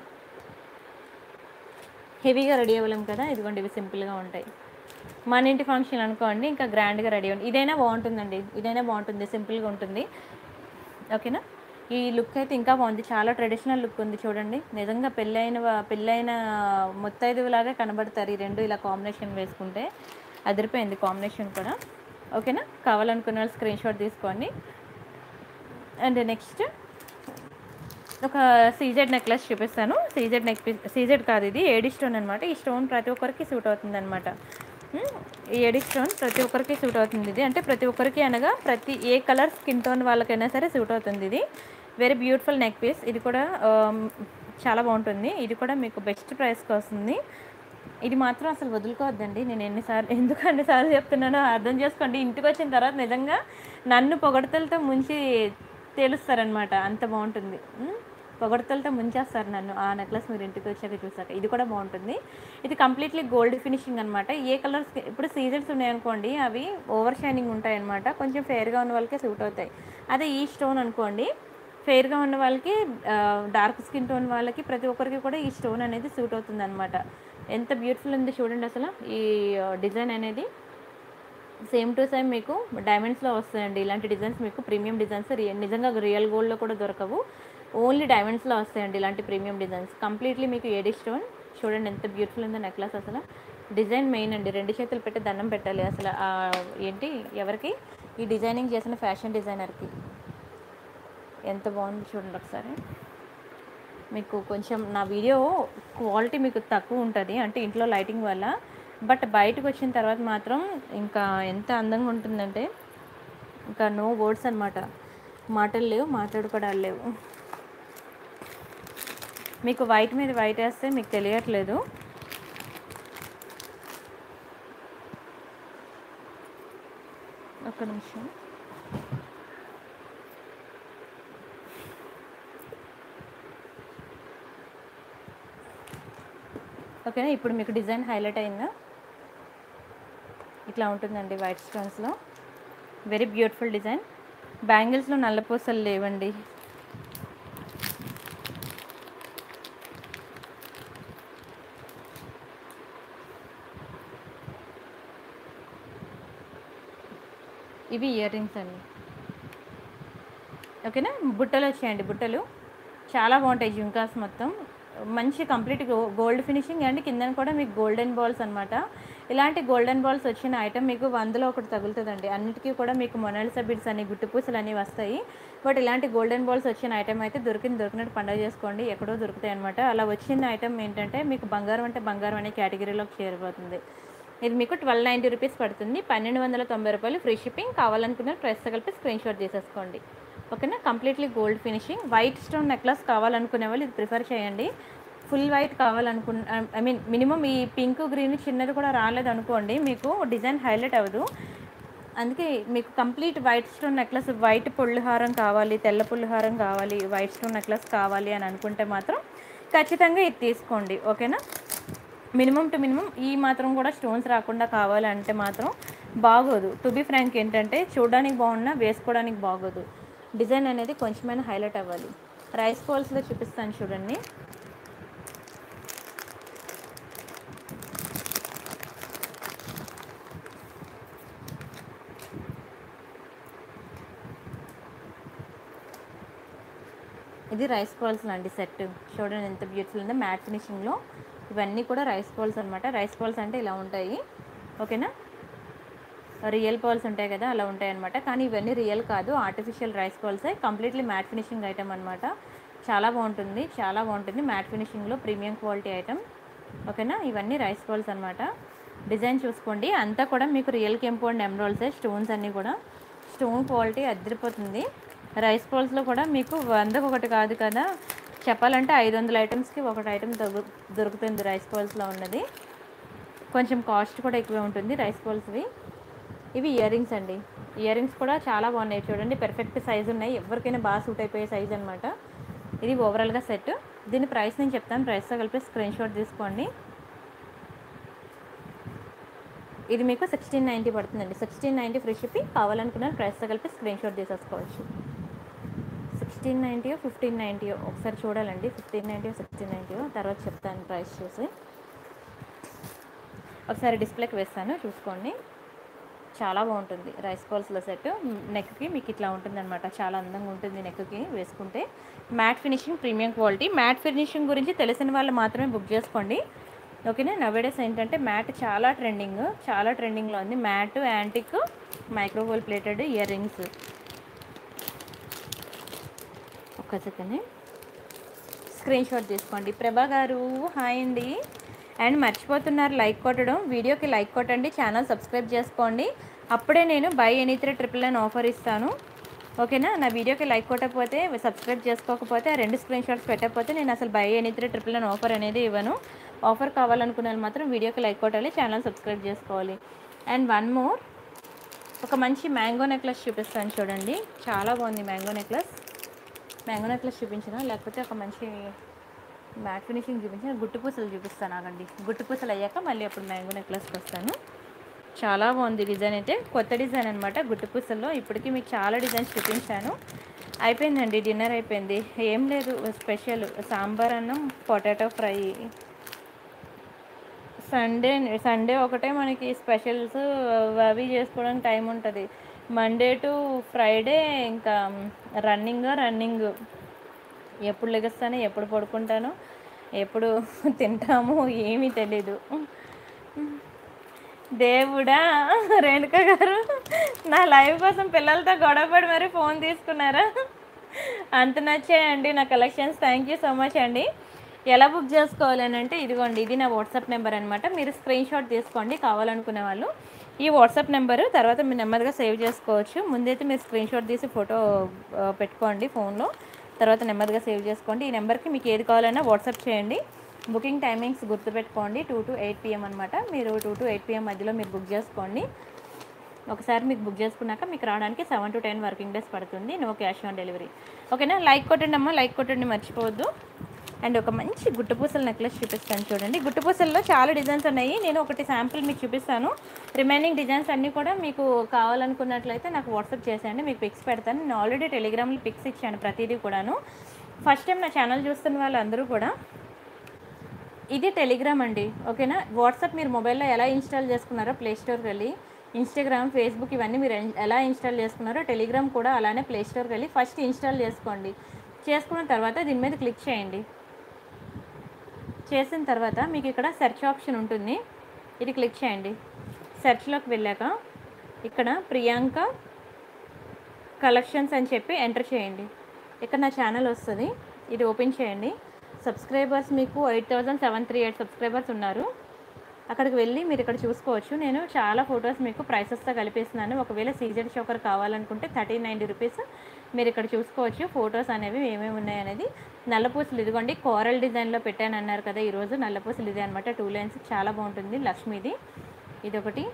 హెవీగా రెడీ అవ్వలేం కదా ఇదిగోండి ఇవి సింపుల్గా ఉంటాయి మన ఇంటి ఫంక్షన్ అనుకోండి ఇంకా గ్రాండ్గా రెడీ అవ్వండి ఇదైనా బాగుంటుందండి ఇదైనా బాగుంటుంది సింపుల్గా ఉంటుంది ఓకేనా ఈ లుక్ అయితే ఇంకా బాగుంది చాలా ట్రెడిషనల్ లుక్ ఉంది చూడండి నిజంగా పెళ్ళైన వా- పెళ్ళైన ముత్తైదువులాగా కనబడతారు ఈ రెండు ఇలా కాంబినేషన్ వేసుకుంటే అదిరిపోయింది కాంబినేషన్ కూడా ఓకేనా కావాలనుకున్న వాళ్ళు స్క్రీన్ షాట్ తీసుకోండి అండ్ నెక్స్ట్ ఒక సీజెడ్ నెక్లెస్ చూపిస్తాను సీజెడ్ నెక్ సీజెడ్ కాదు ఇది ఏడి స్టోన్ అనమాట ఈ స్టోన్ ప్రతి ఒక్కరికి సూట్ అవుతుంది అనమాట ఈ ఏడి స్టోన్ ప్రతి ఒక్కరికి సూట్ అవుతుంది ఇది అంటే ప్రతి ఒక్కరికి అనగా ప్రతి ఏ కలర్ స్కిన్ టోన్ వాళ్ళకైనా సరే సూట్ అవుతుంది ఇది వెరీ బ్యూటిఫుల్ నెక్ పీస్ ఇది కూడా ఆమ్, చాలా బాగుంటుంది ఇది కూడా మీకు బెస్ట్ ప్రైస్కి వస్తుంది ఇది మాత్రం అసలు వదులుకోవద్దండి నేను ఎన్నిసార్లు ఎందుకు అన్నిసార్లు చెప్తున్నానో అర్థం చేసుకోండి ఇంటికి వచ్చిన తర్వాత నిజంగా నన్ను పొగడతలతో ముంచి తేలుస్తారనమాట అంత బాగుంటుంది ఉమ్, పొగడతలతో ముంచేస్తారు నన్ను ఆ నెక్లెస్ మీరు ఇంటికి వచ్చాక చూసాక ఇది కూడా బాగుంటుంది ఇది కంప్లీట్లీ గోల్డ్ ఫినిషింగ్ అనమాట ఏ కలర్స్ ఇప్పుడు సీజన్స్ ఉన్నాయనుకోండి అవి ఓవర్ షైనింగ్ ఉంటాయి అనమాట కొంచెం ఫేర్గా ఉన్న వాళ్ళకే సూట్ అవుతాయి అదే ఈ స్టోన్ అనుకోండి ఫెయిర్గా ఉన్న వాళ్ళకి డార్క్ స్కిన్ టోన్ వాళ్ళకి ప్రతి ఒక్కరికి కూడా ఈ స్టోన్ అనేది సూట్ అవుతుంది అనమాట ఎంత బ్యూటిఫుల్ ఉంది చూడండి అసలు ఈ డిజైన్ అనేది సేమ్ టు సేమ్ మీకు డైమండ్స్లో వస్తాయండి ఇలాంటి డిజైన్స్ మీకు ప్రీమియం డిజైన్స్ రియల్ నిజంగా రియల్ గోల్డ్లో కూడా దొరకవు ఓన్లీ డైమండ్స్లో వస్తాయండి ఇలాంటి ప్రీమియం డిజైన్స్ కంప్లీట్లీ మీకు ఏడి స్టోన్ చూడండి ఎంత బ్యూటిఫుల్ ఉందో నెక్లెస్ అసలు డిజైన్ మెయిన్ అండి రెండు చేతులు పెట్టి దండం పెట్టాలి అసలు ఆ ఏంటి ఎవరికి ఈ డిజైనింగ్ చేసిన ఫ్యాషన్ డిజైనర్కి ఎంత బాగుంది చూడండి ఒకసారి మీకు కొంచెం నా వీడియో క్వాలిటీ మీకు తక్కువ ఉంటుంది అంటే ఇంట్లో లైటింగ్ వల్ల బట్ బయటకు వచ్చిన తర్వాత మాత్రం ఇంకా ఎంత అందంగా ఉంటుందంటే ఇంకా నో వర్డ్స్ అనమాట మాటలు లేవు మాట్లాడుకోవడాలు లేవు మీకు వైట్ మీద వైట్ వేస్తే మీకు తెలియట్లేదు ఒక్క నిమిషం ఓకేనా ఇప్పుడు మీకు డిజైన్ హైలైట్ అయిందా ఇట్లా ఉంటుందండి వైట్ స్టోన్స్లో వెరీ బ్యూటిఫుల్ డిజైన్ బ్యాంగిల్స్లో నల్లపూసలు లేవండి ఇవి ఇయర్ రింగ్స్ అండి ఓకేనా బుట్టలు వచ్చాయండి బుట్టలు చాలా బాగుంటాయి జుంకాస్ మొత్తం మంచి కంప్లీట్ గోల్డ్ ఫినిషింగ్ అండ్ కింద కూడా మీకు గోల్డెన్ బాల్స్ అనమాట ఇలాంటి గోల్డెన్ బాల్స్ వచ్చిన ఐటమ్ మీకు వందలో ఒకటి తగులుతుందండి అన్నిటికీ కూడా మీకు మొనాలిసా బిడ్స్ అని గుట్టుపూసలు అనేవి వస్తాయి బట్ ఇలాంటి గోల్డెన్ బాల్స్ వచ్చిన ఐటమ్ అయితే దొరికింది దొరికినట్టు పండుగ చేసుకోండి ఎక్కడో దొరుకుతాయి అనమాట అలా వచ్చిన ఐటమ్ ఏంటంటే మీకు బంగారం అంటే బంగారం అనే కేటగిరీలోకి చేరిపోతుంది ఇది మీకు ట్వెల్వ్ నైంటీ రూపీస్ పడుతుంది పన్నెండు వందల తొంభై రూపాయలు ఫ్రీ షిప్పింగ్ కావాలనుకున్న ప్రైస్తో కలిపి స్క్రీన్ షాట్ తీసేసుకోండి ఓకేనా completely gold finishing white stone necklace కావాలనుకునే వాళ్ళు ఇది ప్రిఫర్ చేయండి ఫుల్ వైట్ కావాలనుకు ఐ మీన్ మినిమం ఈ పింక్ గ్రీన్ చిన్నది కూడా రాలేదు అనుకోండి మీకు డిజైన్ హైలైట్ అవ్వదు అందుకే మీకు complete white stone necklace white పుల్లిహారం కావాలి తెల్ల పుల్లిహారం కావాలి వైట్ స్టోన్ నెక్లెస్ కావాలి అని అనుకుంటే మాత్రం ఖచ్చితంగా ఇది తీసుకోండి ఓకేనా మినిమం టు మినిమం ఈ మాత్రం కూడా స్టోన్స్ రాకుండా కావాలంటే మాత్రం బాగోదు టు బి ఫ్రాంక్ ఏంటంటే చూడడానికి బాగున్నా వేసుకోవడానికి బాగోదు డిజైన్ అనేది కొంచెమైనా హైలైట్ అవ్వాలి రైస్ బాల్స్లో చూపిస్తాను చూడండి ఇది రైస్ బాల్స్ లాంటి సెట్ చూడండి ఎంత బ్యూటిఫుల్ ఉందో మ్యాట్ ఫినిషింగ్లో ఇవన్నీ కూడా రైస్ బాల్స్ అనమాట రైస్ బాల్స్ అంటే ఇలా ఉంటాయి ఓకేనా రియల్ బాల్స్ ఉంటాయి కదా అలా ఉంటాయి అనమాట కానీ ఇవన్నీ రియల్ కాదు ఆర్టిఫిషియల్ రైస్ బాల్సే కంప్లీట్లీ మ్యాట్ ఫినిషింగ్ ఐటమ్ అనమాట చాలా బాగుంటుంది చాలా బాగుంటుంది మ్యాట్ ఫినిషింగ్లో ప్రీమియం క్వాలిటీ ఐటమ్ ఓకేనా ఇవన్నీ రైస్ బాల్స్ అనమాట డిజైన్ చూసుకోండి అంతా కూడా మీకు రియల్ కెంపౌండ్ ఎమ్రాల్సే స్టోన్స్ అన్నీ కూడా స్టోన్ క్వాలిటీ అదిరిపోతుంది రైస్ పౌల్స్లో కూడా మీకు వందకు ఒకటి కాదు కదా చెప్పాలంటే ఐదు వందల ఐటమ్స్కి ఒకటి ఐటమ్ దొరు దొరుకుతుంది రైస్ పౌల్స్లో ఉన్నది కొంచెం కాస్ట్ కూడా ఎక్కువే ఉంటుంది రైస్ పౌల్స్వి ఇవి ఇయర్ రింగ్స్ అండి ఇయర్ రింగ్స్ కూడా చాలా బాగున్నాయి చూడండి పెర్ఫెక్ట్ సైజ్ ఉన్నాయి ఎవరికైనా బాగా సూట్ అయిపోయే సైజ్ అనమాట ఇది ఓవరాల్గా సెట్ దీని ప్రైస్ నేను చెప్తాను ప్రైస్తో కలిపి స్క్రీన్ షాట్ తీసుకోండి ఇది మీకు సిక్స్టీన్ నైంటీ పడుతుందండి సిక్స్టీన్ నైంటీ ఫ్రీ షిప్పింగ్ కావాలనుకున్న ప్రైస్తో కలిపి స్క్రీన్ షాట్ తీసేసుకోవచ్చు సిక్స్టీన్ నైంటీయో ఫిఫ్టీన్ నైంటీయో ఒకసారి చూడాలండి ఫిఫ్టీన్ నైంటీయో సిక్స్టీన్ నైంటీయో తర్వాత చెప్తాను ప్రైస్ చూసి ఒకసారి డిస్ప్లేకి వేస్తాను చూసుకోండి చాలా బాగుంటుంది రైస్ పౌల్స్లో సెట్ నెక్కి మీకు ఇట్లా ఉంటుందన్నమాట చాలా అందంగా ఉంటుంది నెక్కి వేసుకుంటే matte finishing premium quality matte finishing గురించి తెలిసిన వాళ్ళు మాత్రమే బుక్ చేసుకోండి ఓకేనా నవేడేస్ ఏంటంటే మ్యాట్ చాలా ట్రెండింగ్ చాలా ట్రెండింగ్లో ఉంది మ్యాట్ యాంటిక్ మైక్రోవేవ్ ప్లేటెడ్ ఇయర్ రింగ్స్ ఒక్క సెకండ్ స్క్రీన్ షాట్ తీసుకోండి ప్రభా గారు హాయ్ అండి అండ్ మర్చిపోతున్నారు లైక్ కొట్టడం వీడియోకి లైక్ కొట్టండి ఛానల్ సబ్స్క్రైబ్ చేసుకోండి అప్పుడే నేను buy any three triple nine offer ఇస్తాను ఓకేనా నా వీడియోకి లైక్ కొట్టకపోతే సబ్స్క్రైబ్ చేసుకోకపోతే ఆ రెండు స్క్రీన్ షాట్స్ పెట్టకపోతే నేను అసలు buy any three triple nine offer అనేది ఇవ్వను ఆఫర్ కావాలనుకున్న వాళ్ళు మాత్రం వీడియోకి లైక్ కొట్టాలి ఛానల్ సబ్స్క్రైబ్ చేసుకోవాలి అండ్ వన్ మోర్ ఒక మంచి మ్యాంగో నెక్లెస్ చూపిస్తాను చూడండి చాలా బాగుంది మ్యాంగో నెక్లెస్ మ్యాంగో నెక్లెస్ చూపించిన లేకపోతే ఒక మంచి మ్యాట్ ఫినిషింగ్ చూపించిన గుట్టు పూసలు చూపిస్తాను ఆగండి గుట్టు పూసలు అయ్యాక మళ్ళీ అప్పుడు మ్యాంగో నెక్లెస్కి వస్తాను చాలా బాగుంది డిజైన్ అయితే కొత్త డిజైన్ అనమాట గుట్టు పూసల్లో ఇప్పటికీ మీకు చాలా డిజైన్స్ చూపించాను అయిపోయిందండి డిన్నర్ అయిపోయింది ఏం లేదు స్పెషల్ సాంబార్ అన్నం పొటాటో ఫ్రై సండే సండే ఒకటే మనకి స్పెషల్స్ అవి చేసుకోవడానికి టైం ఉంటుంది మండే టు ఫ్రైడే ఇంకా రన్నింగ్ రన్నింగ్ ఎప్పుడు లెగస్తాను ఎప్పుడు పడుకుంటాను ఎప్పుడు తింటాము ఏమీ తెలీదు దేవుడా రేణుక గారు నా లైవ్ కోసం పిల్లలతో గొడవపడి మరి ఫోన్ తీసుకున్నారా అంత నచ్చాయండి నా collections thank you so much అండి ఎలా బుక్ చేసుకోవాలి అని అంటే ఇదిగోండి ఇది నా వాట్సాప్ నెంబర్ అనమాట మీరు స్క్రీన్ షాట్ తీసుకోండి కావాలనుకునే వాళ్ళు ఈ వాట్సాప్ నెంబరు తర్వాత మీరు నెమ్మదిగా సేవ్ చేసుకోవచ్చు ముందైతే మీరు స్క్రీన్ షాట్ తీసి ఫోటో ఆ, పెట్టుకోండి ఫోన్లో తర్వాత నెమ్మదిగా సేవ్ చేసుకోండి ఈ నెంబర్కి మీకు ఏది కావాలన్నా వాట్సాప్ చేయండి బుకింగ్ టైమింగ్స్ గుర్తుపెట్టుకోండి టూ టు ఎయిట్ పిఎం అనమాట మీరు టూ టు ఎయిట్ పిఎం మధ్యలో మీరు బుక్ చేసుకోండి ఒకసారి మీకు బుక్ చేసుకున్నాక మీకు రావడానికి seven to ten working days పడుతుంది నో క్యాష్ ఆన్ డెలివరీ ఓకేనా లైక్ కొట్టండి అమ్మా లైక్ కొట్టండి మర్చిపోవద్దు అండ్ ఒక మంచి గుట్టుపూసల నెక్లెస్ చూపిస్తాను చూడండి గుట్టుపూసల్లో చాలా డిజైన్స్ ఉన్నాయి నేను ఒకటి శాంపుల్ మీకు చూపిస్తాను రిమైనింగ్ డిజైన్స్ అన్నీ కూడా మీకు కావాలనుకున్నట్లయితే నాకు వాట్సాప్ చేసేయండి మీకు పిక్స్ పెడతాను నేను ఆల్రెడీ టెలిగ్రామ్లో పిక్స్ ఇచ్చాను ప్రతిదీ కూడాను ఫస్ట్ టైం నా ఛానల్ చూస్తున్న వాళ్ళందరూ కూడా ఇది టెలిగ్రామ్ అండి ఓకేనా వాట్సాప్ మీరు మొబైల్లో ఎలా ఇన్స్టాల్ చేసుకున్నారో ప్లే స్టోర్కి వెళ్ళి ఇన్స్టాగ్రామ్ ఫేస్బుక్ ఇవన్నీ మీరు ఎన్- ఎలా ఇన్స్టాల్ చేసుకున్నారో టెలిగ్రామ్ కూడా అలానే ప్లే స్టోర్కి వెళ్ళి ఫస్ట్ ఇన్స్టాల్ చేసుకోండి చేసుకున్న తర్వాత దీని మీద క్లిక్ చేయండి చేసిన తర్వాత మీకు ఇక్కడ సెర్చ్ ఆప్షన్ ఉంటుంది ఇది క్లిక్ చేయండి సెర్చ్లోకి వెళ్ళాక ఇక్కడ ప్రియాంక కలెక్షన్స్ అని చెప్పి ఎంటర్ చేయండి ఇక్కడ నా ఛానల్ వస్తుంది ఇది ఓపెన్ చేయండి సబ్స్క్రైబర్స్ మీకు eight thousand seven three eight subscribers ఉన్నారు అక్కడికి వెళ్ళి మీరు ఇక్కడ చూసుకోవచ్చు నేను చాలా ఫొటోస్ మీకు ప్రైసెస్తో కలిపిస్తున్నాను ఒకవేళ సీజెడ్ చోకర్ కావాలనుకుంటే థర్టీన్ నైంటీ రూపీస్ మీరు ఇక్కడ చూసుకోవచ్చు ఫొటోస్ అనేవి ఏమేమి ఉన్నాయి అనేది నల్లపూసలు ఇదిగోండి కోరల్ డిజైన్లో పెట్టాను అన్నారు కదా ఈరోజు నల్లపూసలు ఇదే అనమాట టూ లైన్స్ చాలా బాగుంటుంది లక్ష్మీది ఇదొకటి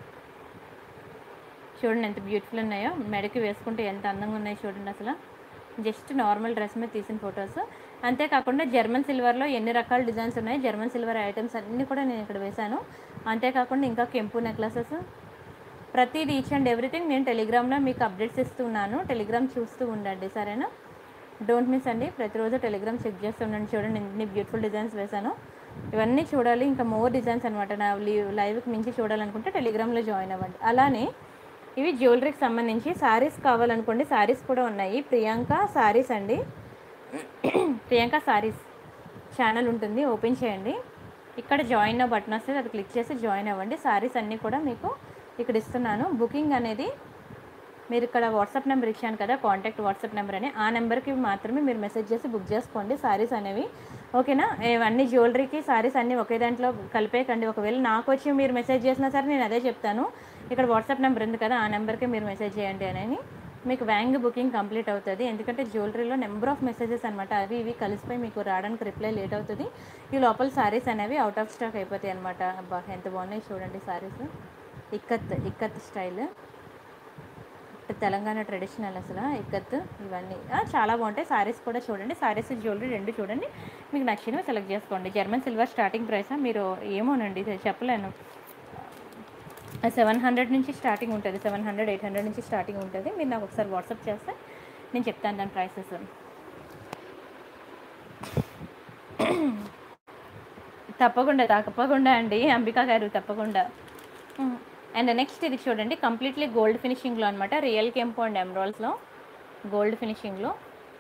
చూడండి ఎంత బ్యూటిఫుల్ ఉన్నాయో మెడకి వేసుకుంటే ఎంత అందంగా ఉన్నాయో చూడండి అసలు జస్ట్ నార్మల్ డ్రెస్ మీద తీసిన ఫొటోస్ అంతేకాకుండా జర్మన్ సిల్వర్లో ఎన్ని రకాల డిజైన్స్ ఉన్నాయి జర్మన్ సిల్వర్ ఐటమ్స్ అన్నీ కూడా నేను ఇక్కడ వేశాను అంతేకాకుండా ఇంకా కెంపు నెక్లెసెస్ ప్రతిదీ ఈచ్ అండ్ ఎవ్రీథింగ్ నేను టెలిగ్రామ్లో మీకు అప్డేట్స్ ఇస్తున్నాను టెలిగ్రామ్ చూస్తూ ఉండండి సరేనా డోంట్ మిస్ అండి ప్రతిరోజు టెలిగ్రామ్ చెక్ చేస్తూ ఉండండి చూడండి ఎన్ని బ్యూటిఫుల్ డిజైన్స్ వేశాను ఇవన్నీ చూడాలి ఇంకా మోర్ డిజైన్స్ అనమాట నా లీ- లైవ్కి మించి చూడాలనుకుంటే టెలిగ్రామ్లో జాయిన్ అవ్వండి అలానే ఇవి జ్యువెలరీకి సంబంధించి శారీస్ కావాలనుకోండి శారీస్ కూడా ఉన్నాయి ప్రియాంక శారీస్ అండి ప్రియాంక శారీస్ ఛానల్ ఉంటుంది ఓపెన్ చేయండి ఇక్కడ జాయిన్ బటన్ వస్తుంది అది క్లిక్ చేసి జాయిన్ అవ్వండి శారీస్ అన్నీ కూడా మీకు ఇక్కడ ఇస్తున్నాను బుకింగ్ అనేది మీరు ఇక్కడ వాట్సాప్ నెంబర్ ఇచ్చాను కదా కాంటాక్ట్ వాట్సాప్ నెంబర్ అని ఆ నెంబర్కి మాత్రమే మీరు మెసేజ్ చేసి బుక్ చేసుకోండి సారీస్ అనేవి ఓకేనా ఇవన్నీ జ్యువెలరీకి సారీస్ అన్నీ ఒకే దాంట్లో కలిపేయకండి ఒకవేళ నాకు వచ్చి మీరు మెసేజ్ చేసినా సరే నేను అదే చెప్తాను ఇక్కడ వాట్సాప్ నెంబర్ ఉంది కదా ఆ నెంబర్కి మీరు మెసేజ్ చేయండి అని మీకు వ్యాంగ్ బుకింగ్ కంప్లీట్ అవుతుంది ఎందుకంటే జ్యువెలరీలో నెంబర్ ఆఫ్ మెసేజెస్ అనమాట అవి ఇవి కలిసిపోయి మీకు రావడానికి రిప్లై లేట్ అవుతుంది ఈ లోపల సారీస్ అనేవి అవుట్ ఆఫ్ స్టాక్ అయిపోతాయి అనమాట అబ్బా ఎంత బాగున్నాయి చూడండి sarees ikat ikat style Telangana traditional అసలు ఇక్కత్ ఇవన్నీ ఆ, చాలా బాగుంటాయి సారీస్ కూడా చూడండి సారీస్ జ్యువెలరీ రెండు చూడండి మీకు నచ్చినవి సెలెక్ట్ చేసుకోండి జర్మన్ సిల్వర్ స్టార్టింగ్ ప్రైస్ మీరు ఏమోనండి ఇది చెప్పలేను సెవెన్ హండ్రెడ్ నుంచి స్టార్టింగ్ ఉంటుంది సెవెన్ హండ్రెడ్ ఎయిట్ హండ్రెడ్ నుంచి స్టార్టింగ్ ఉంటుంది మీరు నాకు ఒకసారి వాట్సాప్ చేస్తే నేను చెప్తాను దాని ప్రైసెస్ తప్పకుండా తప్పకుండా అండి అంబికా గారు తప్పకుండా అండ్ నెక్స్ట్ ఇది చూడండి కంప్లీట్లీ గోల్డ్ ఫినిషింగ్లో అనమాట రియల్ కెంపు అండ్ ఎమరాల్స్లో గోల్డ్ ఫినిషింగ్లో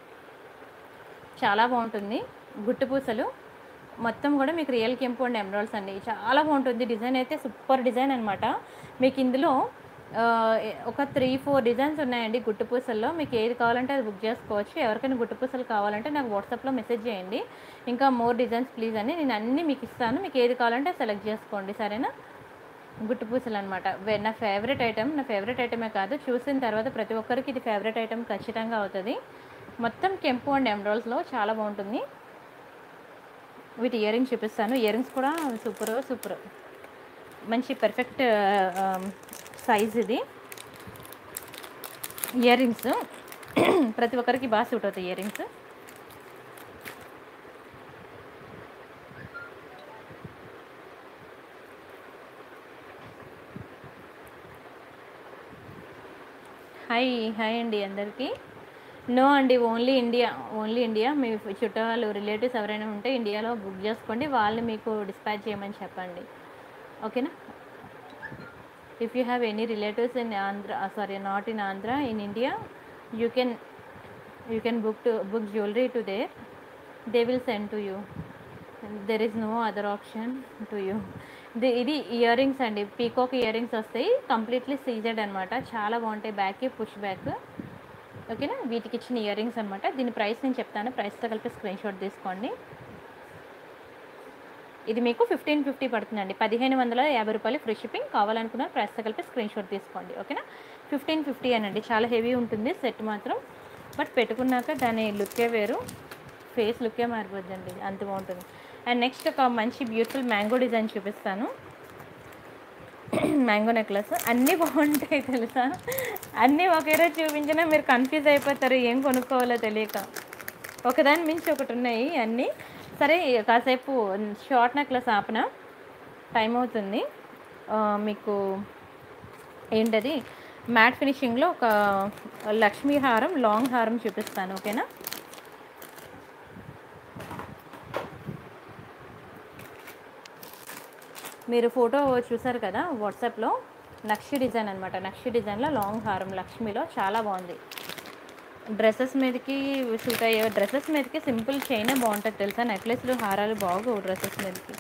చాలా బాగుంటుంది గుట్టు పూసలు మొత్తం కూడా మీకు రియల్ కెంపు అండ్ ఎమరాల్స్ అండి చాలా బాగుంటుంది డిజైన్ అయితే సూపర్ డిజైన్ అనమాట మీకు ఇందులో ఆ, ఒక త్రీ ఫోర్ డిజైన్స్ ఉన్నాయండి గుట్టు పూసల్లో మీకు ఏది కావాలంటే అది బుక్ చేసుకోవచ్చు ఎవరికైనా గుట్టు పూసలు కావాలంటే నాకు వాట్సాప్లో మెసేజ్ చేయండి ఇంకా మోర్ డిజైన్స్ ప్లీజ్ అని నేను అన్నీ మీకు ఇస్తాను మీకు ఏది కావాలంటే సెలెక్ట్ చేసుకోండి సరేనా గుట్టు పూసలు అనమాట నా ఫేవరెట్ ఐటమ్ నా ఫేవరెట్ ఐటమే కాదు చూసిన తర్వాత ప్రతి ఒక్కరికి ఇది ఫేవరెట్ ఐటమ్ ఖచ్చితంగా అవుతుంది మొత్తం కెంపు అండ్ ఎమరాల్స్లో చాలా బాగుంటుంది వీటి ఇయర్ రింగ్స్ చూపిస్తాను ఇయర్ రింగ్స్ కూడా సూపర్ సూపర్ మంచి పర్ఫెక్ట్ సైజ్ ఇది ఇయర్ రింగ్స్ ప్రతి ఒక్కరికి బాగా సూట్ అవుతాయి ఇయర్ రింగ్స్ హాయ్ హాయ్ అండి అందరికీ నో అండి ఓన్లీ ఇండియా ఓన్లీ ఇండియా మీ చుట్టాలు రిలేటివ్స్ ఎవరైనా ఉంటే ఇండియాలో బుక్ చేసుకోండి వాళ్ళు మీకు డిస్పాచ్ చేయమని చెప్పండి ఓకేనా if you have any relatives in Andhra sorry not in Andhra in India you can you can book to book jewellery to there they will send to you there is no other option to you ఇది ఇది earrings అండి peacock earrings వస్తాయి completely CZ అనమాట చాలా బాగుంటాయి బ్యాక్కి push back ఓకేనా వీటికి ఇచ్చిన ఇయర్ రింగ్స్ అనమాట దీని ప్రైస్ నేను చెప్తాను ప్రైస్తో కలిపి స్క్రీన్ షాట్ తీసుకోండి ఇది మీకు ఫిఫ్టీన్ ఫిఫ్టీ పడుతుందండి పదిహేను వందల యాభై రూపాయలు ఫ్రీ షిప్పింగ్ కావాలనుకున్న ప్రైస్తో కలిపి స్క్రీన్ షాట్ తీసుకోండి ఓకేనా ఫిఫ్టీన్ ఫిఫ్టీ అనండి చాలా హెవీ ఉంటుంది సెట్ మాత్రం బట్ పెట్టుకున్నాక దాని లుక్కే వేరు ఫేస్ లుక్కే మారిపోద్దండి అంత బాగుంటుంది అండ్ నెక్స్ట్ ఒక మంచి బ్యూటిఫుల్ మ్యాంగో డిజైన్ చూపిస్తాను మ్యాంగో నెక్లెస్ అన్నీ బాగుంటాయి తెలుసా అన్నీ ఒకే రోజు చూపించినా మీరు కన్ఫ్యూజ్ అయిపోతారు ఏం కొనుక్కోవాలో తెలియక ఒకదాని మించి ఒకటి ఉన్నాయి అన్నీ సరే కాసేపు షార్ట్ నెక్లెస్ ఆపన టైం అవుతుంది ఆ, మీకు ఏంటది మ్యాట్ ఫినిషింగ్లో ఒక లక్ష్మీ హారం లాంగ్ హారం చూపిస్తాను ఓకేనా మీరు ఫోటో చూసారు కదా వాట్సాప్లో నక్షి డిజైన్ అనమాట నక్షి డిజైన్లో లాంగ్ హారం లక్ష్మిలో చాలా బాగుంది డ్రెస్సెస్ మీదకి సూట్ అయ్యే డ్రెస్సెస్ మీదకి సింపుల్ చైనే బాగుంటుంది తెలుసా నెక్లెస్లు హారాలు బాగోవు డ్రెస్సెస్ మీదకి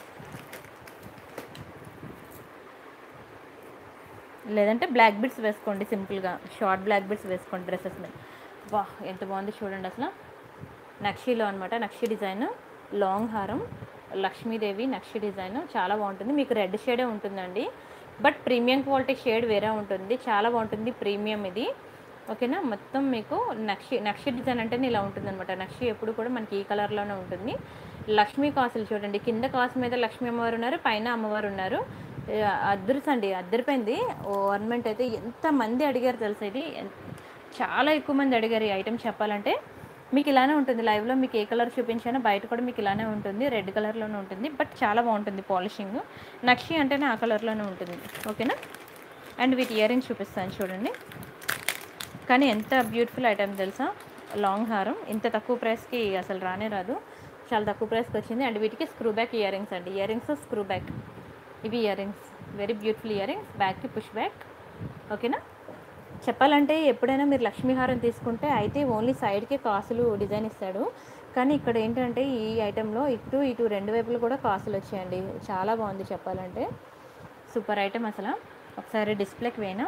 లేదంటే బ్లాక్ బిట్స్ వేసుకోండి సింపుల్గా షార్ట్ బ్లాక్ బిట్స్ వేసుకోండి డ్రెస్సెస్ మీద వా ఎంత బాగుంది చూడండి అసలు నక్షిలో అనమాట నక్షి డిజైన్ లాంగ్ హారం లక్ష్మీదేవి నక్షి డిజైన్ చాలా బాగుంటుంది మీకు రెడ్ షేడే ఉంటుందండి బట్ ప్రీమియం క్వాలిటీ షేడ్ వేరే ఉంటుంది చాలా బాగుంటుంది ప్రీమియం ఇది ఓకేనా మొత్తం మీకు నక్షి నక్షి డిజైన్ అంటేనే ఇలా ఉంటుంది అనమాట నక్షి ఎప్పుడు కూడా మనకి ఈ కలర్లోనే ఉంటుంది లక్ష్మీ కాసులు చూడండి కింద కాసు మీద లక్ష్మీ అమ్మవారు ఉన్నారు పైన అమ్మవారు ఉన్నారు అద్దరుస్ అండి అద్దరిపోయింది ఓర్నమెంట్ అయితే ఎంతమంది అడిగారు తెలుసా ఇది ఎన్- చాలా ఎక్కువ మంది అడిగారు ఈ ఐటమ్ చెప్పాలంటే మీకు ఇలానే ఉంటుంది లైవ్లో మీకు ఏ కలర్ చూపించానో బయట కూడా మీకు ఇలానే ఉంటుంది రెడ్ కలర్లోనే ఉంటుంది బట్ చాలా బాగుంటుంది పాలిషింగ్ నక్షి అంటేనే ఆ కలర్లోనే ఉంటుంది ఓకేనా అండ్ వీటి ఇయర్ రింగ్స్ చూపిస్తాను చూడండి కానీ ఎంత బ్యూటిఫుల్ ఐటమ్ తెలుసా లాంగ్ హారం ఇంత తక్కువ ప్రైస్కి అసలు రానే రాదు చాలా తక్కువ ప్రైస్కి వచ్చింది అండ్ వీటికి స్క్రూ బ్యాక్ ఇయర్ రింగ్స్ అండి ఇయర్ రింగ్స్ స్క్రూ బ్యాక్ ఇవి earrings very beautiful earrings బ్యాక్కి పుష్ బ్యాక్ ఓకేనా చెప్పాలంటే ఎప్పుడైనా మీరు లక్ష్మీహారం తీసుకుంటే అయితే ఓన్లీ సైడ్కే కాసులు డిజైన్ ఇస్తాడు కానీ ఇక్కడ ఏంటంటే ఈ ఐటెంలో ఇటు ఇటు రెండు వైపులు కూడా కాసులు వచ్చాయండి చాలా బాగుంది చెప్పాలంటే సూపర్ ఐటెం అసలు ఒకసారి డిస్ప్లేకి వేనా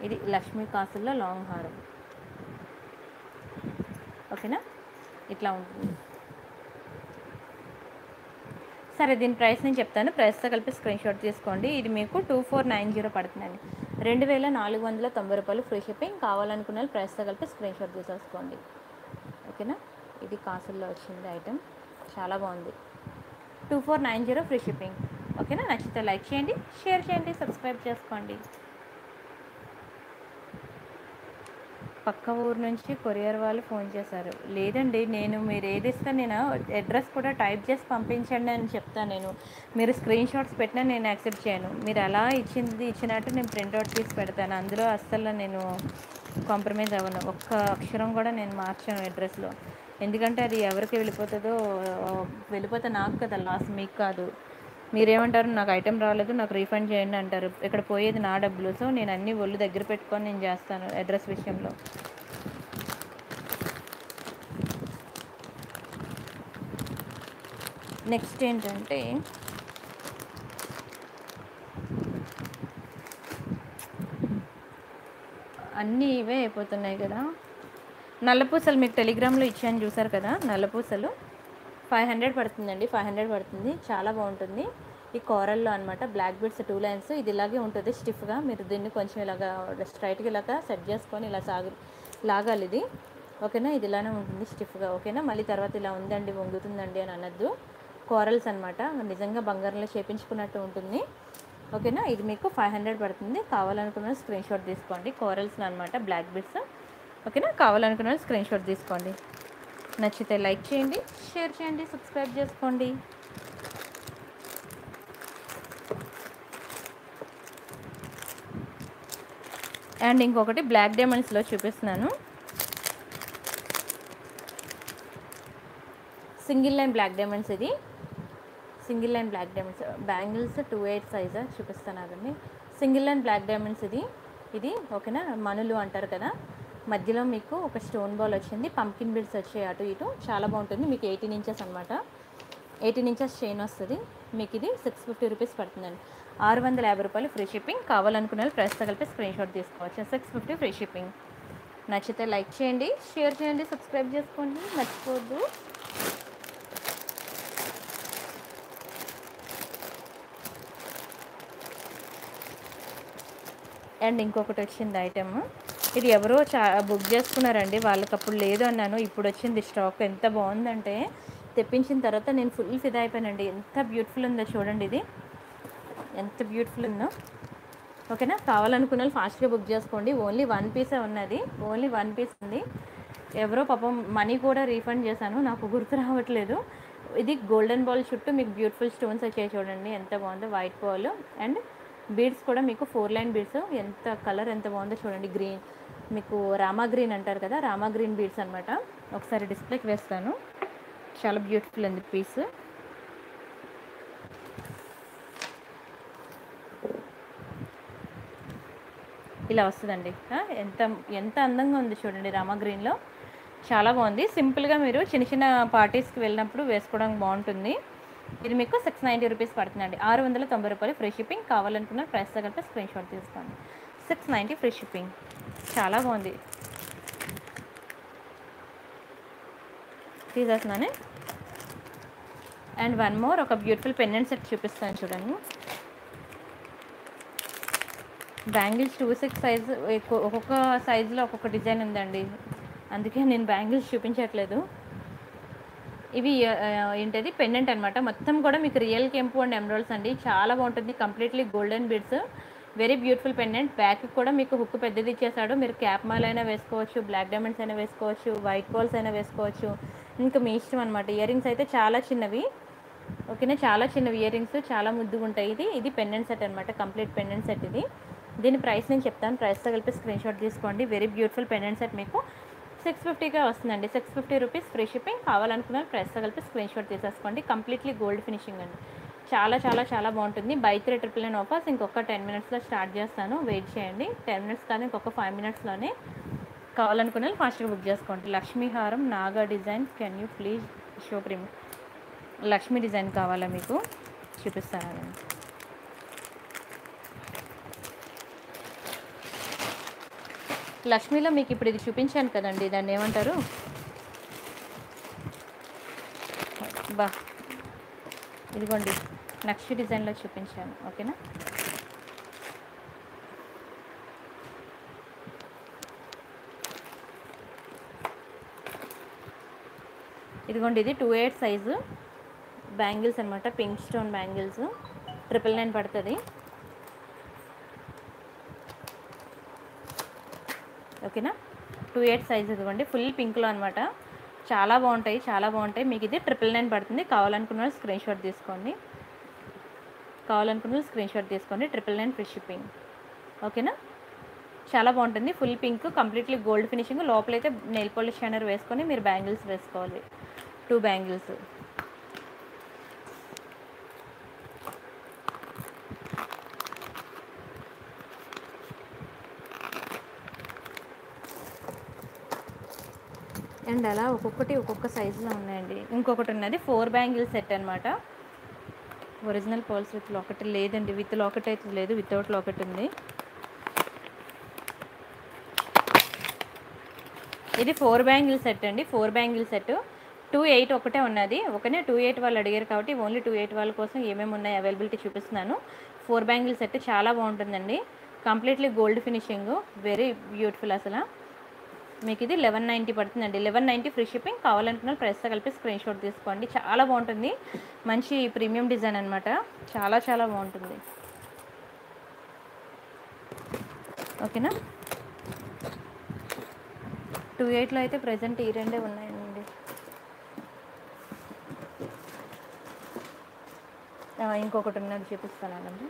ఇది లక్ష్మీ కాసుల్లో లాంగ్ హారం ఓకేనా ఇట్లా ఉంటుంది సరే దీని ప్రైస్ నేను చెప్తాను ప్రైస్తో కలిపి స్క్రీన్ షాట్ తీసుకోండి ఇది మీకు టూ ఫోర్ నైన్ జీరో పడుతుందండి రెండు వేల నాలుగు వందల తొంభై రూపాయలు ఫ్రీ షిప్పింగ్ కావాలనుకున్న వాళ్ళు ప్రైస్తో కలిపి స్క్రీన్ షాట్ తీసేసుకోండి ఓకేనా ఇది కాసుల్లో వచ్చింది ఐటెం చాలా బాగుంది two four nine zero free shipping ఓకేనా నచ్చితే లైక్ చేయండి షేర్ చేయండి సబ్స్క్రైబ్ చేసుకోండి పక్క ఊరు నుంచి కొరియర్ వాళ్ళు ఫోన్ చేశారు లేదండి నేను మీరు ఏది ఇస్తే నేను అడ్రస్ కూడా టైప్ చేసి పంపించండి అని చెప్తాను నేను మీరు స్క్రీన్ షాట్స్ పెట్టినా నేను యాక్సెప్ట్ చేయను మీరు అలా ఇచ్చింది ఇచ్చినట్టు నేను ప్రింట్అవుట్ తీసి పెడతాను అందులో అస్సలు నేను కాంప్రమైజ్ అవ్వను ఒక్క అక్షరం కూడా నేను మార్చాను అడ్రస్లో ఎందుకంటే అది ఎవరికి వెళ్ళిపోతుందో వెళ్ళిపోతే నాకు కదా లాస్ మీకు కాదు మీరేమంటారు నాకు ఐటెం రాలేదు నాకు రీఫండ్ చేయండి అంటారు ఇక్కడ పోయేది నా డబ్బులు సో నేను అన్ని ఒళ్ళు దగ్గర పెట్టుకొని నేను చేస్తాను అడ్రస్ విషయంలో నెక్స్ట్ ఏంటంటే అన్నీ ఇవే అయిపోతున్నాయి కదా నల్లపూసలు మీకు టెలిగ్రామ్లో ఇచ్చాను చూసారు కదా నల్లపూసలు ఫైవ్ హండ్రెడ్ పడుతుందండి ఫైవ్ హండ్రెడ్ పడుతుంది చాలా బాగుంటుంది ఈ కోరల్లో అనమాట బ్లాక్ బీడ్స్ టూ లైన్స్ ఇది ఇలాగే ఉంటుంది స్టిఫ్గా మీరు దీన్ని కొంచెం ఇలాగా స్ట్రైట్గా ఇలాగా సెట్ చేసుకొని ఇలా సాగు లాగాలి ఇది ఓకేనా ఇది ఇలానే ఉంటుంది స్టిఫ్గా ఓకేనా మళ్ళీ తర్వాత ఇలా ఉందండి వంగుతుందండి అని అనొద్దు కోరల్స్ అనమాట నిజంగా బంగారంలో చేపించుకున్నట్టు ఉంటుంది ఓకేనా ఇది మీకు ఫైవ్ హండ్రెడ్ పడుతుంది కావాలనుకున్న స్క్రీన్ షాట్ తీసుకోండి కోరల్స్ అనమాట బ్లాక్ బీడ్స్ ఓకేనా కావాలనుకున్న స్క్రీన్ షాట్ తీసుకోండి నచ్చితే లైక్ చేయండి షేర్ చేయండి సబ్స్క్రైబ్ చేసుకోండి అండ్ ఇంకొకటి బ్లాక్ డైమండ్స్లో చూపిస్తున్నాను సింగిల్ లైన్ బ్లాక్ డైమండ్స్ ఇది single line black diamonds bangles two eight size చూపిస్తాను అదండి సింగిల్ లైన్ బ్లాక్ డైమండ్స్ ఇది ఇది ఓకేనా మనులు అంటారు కదా మధ్యలో మీకు ఒక స్టోన్ బాల్ వచ్చింది పంకిన్ బిడ్స్ వచ్చాయి అటు ఇటు చాలా బాగుంటుంది మీకు ఎయిటీన్ ఇంచెస్ అనమాట ఎయిటీన్ ఇంచెస్ చైన్ వస్తుంది మీకు ఇది సిక్స్ ఫిఫ్టీ రూపీస్ పడుతుందండి ఆరు వందల యాభై రూపాయలు ఫ్రీ షిప్పింగ్ కావాలనుకున్న వాళ్ళు ప్రైస్తో కలిపి స్క్రీన్ షాట్ తీసుకోవచ్చు సిక్స్ ఫిఫ్టీ ఫ్రీ షిప్పింగ్ నచ్చితే లైక్ చేయండి షేర్ చేయండి సబ్స్క్రైబ్ చేసుకోండి మర్చిపోవద్దు అండ్ ఇంకొకటి వచ్చింది ఐటమ్ ఇది ఎవరో చా బుక్ చేసుకున్నారండి వాళ్ళకి అప్పుడు లేదు అన్నాను ఇప్పుడు వచ్చింది స్టాక్ ఎంత బాగుందంటే తెప్పించిన తర్వాత నేను ఫుల్ ఫిదా అయిపోయానండి ఎంత బ్యూటిఫుల్ ఉందో చూడండి ఇది ఎంత బ్యూటిఫుల్ ఉందో ఓకేనా కావాలనుకున్న వాళ్ళు ఫాస్ట్గా బుక్ చేసుకోండి ఓన్లీ వన్ పీసే ఉన్నది ఓన్లీ వన్ పీస్ ఉంది ఎవరో పాపం మనీ కూడా రీఫండ్ చేశాను నాకు గుర్తు రావట్లేదు ఇది గోల్డెన్ బాల్ చుట్టూ మీకు బ్యూటిఫుల్ స్టోన్స్ వచ్చాయి చూడండి ఎంత బాగుందో వైట్ బాల్ అండ్ బీడ్స్ కూడా మీకు ఫోర్ లైన్ బీడ్స్ ఎంత కలర్ ఎంత బాగుందో చూడండి గ్రీన్ మీకు రామా గ్రీన్ అంటారు కదా రామా గ్రీన్ బీడ్స్ అనమాట ఒకసారి డిస్ప్లేకి వేస్తాను చాలా బ్యూటిఫుల్ ఉంది పీస్ ఇలా వస్తుందండి ఆ, ఎంత ఎంత అందంగా ఉంది చూడండి రామా గ్రీన్లో చాలా బాగుంది సింపుల్గా మీరు చిన్న చిన్న పార్టీస్కి వెళ్ళినప్పుడు వేసుకోవడానికి బాగుంటుంది ఇది మీకు సిక్స్ నైంటీ రూపీస్ పడుతుందండి ఆరు వందల తొంభై రూపాయలు ఫ్రీ షిప్పింగ్ కావాలనుకున్న ప్రైస్తో కలిపి స్క్రీన్ షాట్ తీసుకోండి సిక్స్ నైంటీ ఫ్రీ షిప్పింగ్ చాలా బాగుంది తీసేస్తున్నాను అండ్ వన్ మోర్ ఒక బ్యూటిఫుల్ పెండెంట్ సెట్ చూపిస్తాను చూడండి బ్యాంగిల్స్ టూ సిక్స్ సైజ్ ఒక్కొక్క సైజులో ఒక్కొక్క డిజైన్ ఉందండి అందుకే నేను బ్యాంగిల్స్ చూపించట్లేదు ఇవి ఆ, ఏంటది పెండెంట్ అనమాట మొత్తం కూడా మీకు రియల్ కెంపు అండ్ ఎమరాల్డ్స్ అండి చాలా బాగుంటుంది completely golden beads very beautiful pendant back కూడా మీకు హుక్ పెద్దది ఇచ్చేసాడు మీరు క్యాప్ మాల్ అయినా వేసుకోవచ్చు బ్లాక్ డైమండ్స్ అయినా వేసుకోవచ్చు వైట్ బాల్స్ అయినా వేసుకోవచ్చు ఇంకా మీ ఇష్టం అనమాట ఇయర్ రింగ్స్ అయితే చాలా చిన్నవి ఓకేనా చాలా చిన్నవి ఇయర్ రింగ్స్ చాలా ముద్దుగా ఉంటాయి ఇది ఇది పెండెంట్ సెట్ అనమాట కంప్లీట్ పెండెంట్ సెట్ ఇది దీని ప్రైస్ నేను చెప్తాను ప్రైస్తో కలిపి స్క్రీన్ షాట్ తీసుకోండి వెరీ బ్యూటిఫుల్ పెండెంట్ సెట్ మీకు సిక్స్ ఫిఫ్టీగా వస్తుందండి six fifty rupees free shipping కావాలనుకున్న ప్రైస్తో కలిపి స్క్రీన్ షాట్ తీసేసుకోండి కంప్లీట్లీ గోల్డ్ ఫినిషింగ్ అండి చాలా చాలా చాలా బాగుంటుంది buy three triple nine offers ఇంకొక టెన్ మినిట్స్లో స్టార్ట్ చేస్తాను వెయిట్ చేయండి టెన్ మినిట్స్ కాదు ఇంకొక ఫైవ్ మినిట్స్లోనే కావాలనుకున్న వాళ్ళు ఫాస్ట్గా బుక్ చేసుకోండి లక్ష్మీ హారం Naga design can you please show ప్రిమ్ లక్ష్మీ డిజైన్ కావాలా మీకు చూపిస్తాను లక్ష్మీలో మీకు ఇప్పుడు ఇది చూపించాను కదండి దాన్ని ఏమంటారు బా ఇదిగోండి నక్షి డిజైన్లో చూపించాను ఓకేనా ఇదిగోండి ఇది టూ ఎయిట్ సైజు బ్యాంగిల్స్ అనమాట pink stone bangles triple nine పడుతుంది ఓకేనా టూ ఎయిట్ సైజ్ ఇదిగోండి ఫుల్ పింక్లో అనమాట చాలా బాగుంటాయి చాలా బాగుంటాయి మీకు ఇది ట్రిపుల్ నైన్ పడుతుంది కావాలనుకున్న వాళ్ళు స్క్రీన్ షాట్ తీసుకోండి కావాలనుకున్న వాళ్ళు స్క్రీన్ షాట్ తీసుకోండి ట్రిపుల్ నైన్ ఫ్రీ షిప్పింగ్ ఓకేనా చాలా బాగుంటుంది full pink completely gold finishing లోపలైతే నెయిల్ పాలిష్ షైనర్ వేసుకొని మీరు బ్యాంగిల్స్ వేసుకోవాలి టూ బ్యాంగిల్స్ అండ్ అలా ఒక్కొక్కటి ఒక్కొక్క సైజులో ఉన్నాయండి ఇంకొకటి ఉన్నది ఫోర్ బ్యాంగిల్ సెట్ అనమాట ఒరిజినల్ పర్ల్స్ విత్ లాకెట్ లేదండి విత్ లాకెట్ అయితే లేదు వితౌట్ లాకెట్ ఉంది ఇది ఫోర్ బ్యాంగిల్ సెట్ అండి four bangle set two eight ఒకటే ఉన్నది ఒకనే టూ ఎయిట్ వాళ్ళు అడిగారు కాబట్టి ఓన్లీ టూ ఎయిట్ వాళ్ళ కోసం ఏమేమి ఉన్నాయి అవైలబిలిటీ చూపిస్తున్నాను ఫోర్ బ్యాంగిల్ సెట్ చాలా బాగుంటుందండి completely gold finishing very beautiful అసలు మీకు ఇది లెవెన్ నైంటీ పడుతుందండి లెవెన్ నైంటీ ఫ్రీ షిప్పింగ్ కావాలనుకున్న ప్రైస్తో కలిపి స్క్రీన్ షాట్ తీసుకోండి చాలా బాగుంటుంది మంచి ప్రీమియం డిజైన్ అనమాట చాలా చాలా బాగుంటుంది ఓకేనా టూ ఎయిట్లో అయితే ప్రజెంట్ ఈ రెండే ఉన్నాయండి ఆ, ఇంకొకటి ఉన్నది చూపిస్తానండి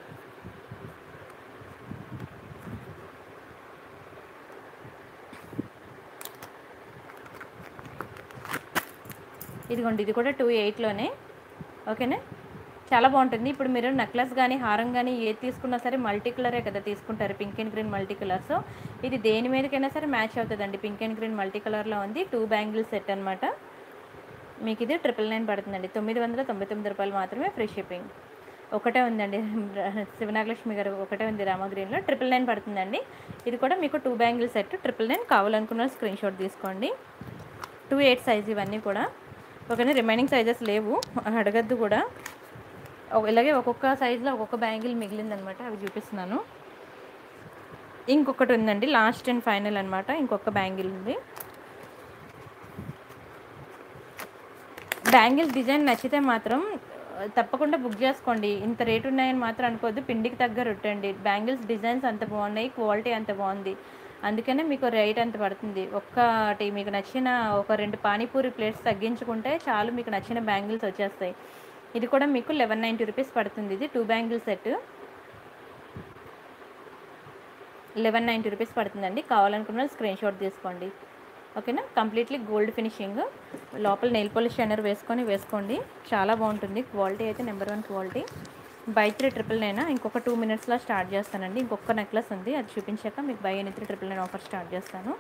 ఇదిగోండి ఇది కూడా టూ ఎయిట్లోనే ఓకేనా చాలా బాగుంటుంది ఇప్పుడు మీరు నెక్లెస్ కానీ హారం కానీ ఏది తీసుకున్నా సరే మల్టీ కలరే కదా తీసుకుంటారు pink and green multi colour so ఇది దేని మీదకైనా సరే మ్యాచ్ అవుతుందండి పింక్ అండ్ గ్రీన్ మల్టీ కలర్లో ఉంది టూ బ్యాంగిల్ సెట్ అనమాట మీకు ఇది ట్రిపుల్ నైన్ పడుతుందండి తొమ్మిది వందల తొంభై తొమ్మిది రూపాయలు మాత్రమే ఫ్రీ షిప్పింగ్ ఒకటే ఉందండి శివనాగలక్ష్మి గారు ఒకటే ఉంది రామగ్రీన్లో ట్రిపుల్ నైన్ పడుతుందండి ఇది కూడా మీకు two bangle set triple nine కావాలనుకున్న స్క్రీన్ షాట్ తీసుకోండి టూ ఎయిట్ సైజ్ ఇవన్నీ కూడా ఓకేనా రిమైనింగ్ సైజెస్ లేవు అడగద్దు కూడా ఓ- ఇలాగే ఒక్కొక్క సైజులో ఒక్కొక్క బ్యాంగిల్ మిగిలిందనమాట అవి చూపిస్తున్నాను ఇంకొకటి ఉందండి లాస్ట్ అండ్ ఫైనల్ అనమాట ఇంకొక బ్యాంగిల్ ఉంది బ్యాంగిల్ డిజైన్ నచ్చితే మాత్రం ఆ, తప్పకుండా బుక్ చేసుకోండి ఇంత రేటు ఉన్నాయని మాత్రం అనుకోవద్దు పిండికి తగ్గ రొట్టండి బ్యాంగిల్స్ డిజైన్స్ అంత బాగున్నాయి క్వాలిటీ అంత బాగుంది అందుకనే మీకు రేట్ అంత పడుతుంది ఒక్కటి మీకు నచ్చిన ఒక రెండు పానీపూరి ప్లేట్స్ తగ్గించుకుంటే చాలు మీకు నచ్చిన బ్యాంగిల్స్ వచ్చేస్తాయి ఇది కూడా మీకు లెవెన్ నైంటీ రూపీస్ పడుతుంది ఇది two bangle set eleven ninety rupees పడుతుందండి కావాలనుకున్న స్క్రీన్ షాట్ తీసుకోండి ఓకేనా కంప్లీట్లీ గోల్డ్ ఫినిషింగ్ లోపల నెయిల్ పాలిష్ షైనర్ వేసుకొని వేసుకోండి చాలా బాగుంటుంది క్వాలిటీ అయితే number one quality by three triple nine ఇంకొక టూ మినిట్స్లో స్టార్ట్ చేస్తానండి ఇంకొక నెక్లెస్ ఉంది అది చూపించాక మీకు by any three triple nine offer start చేస్తాను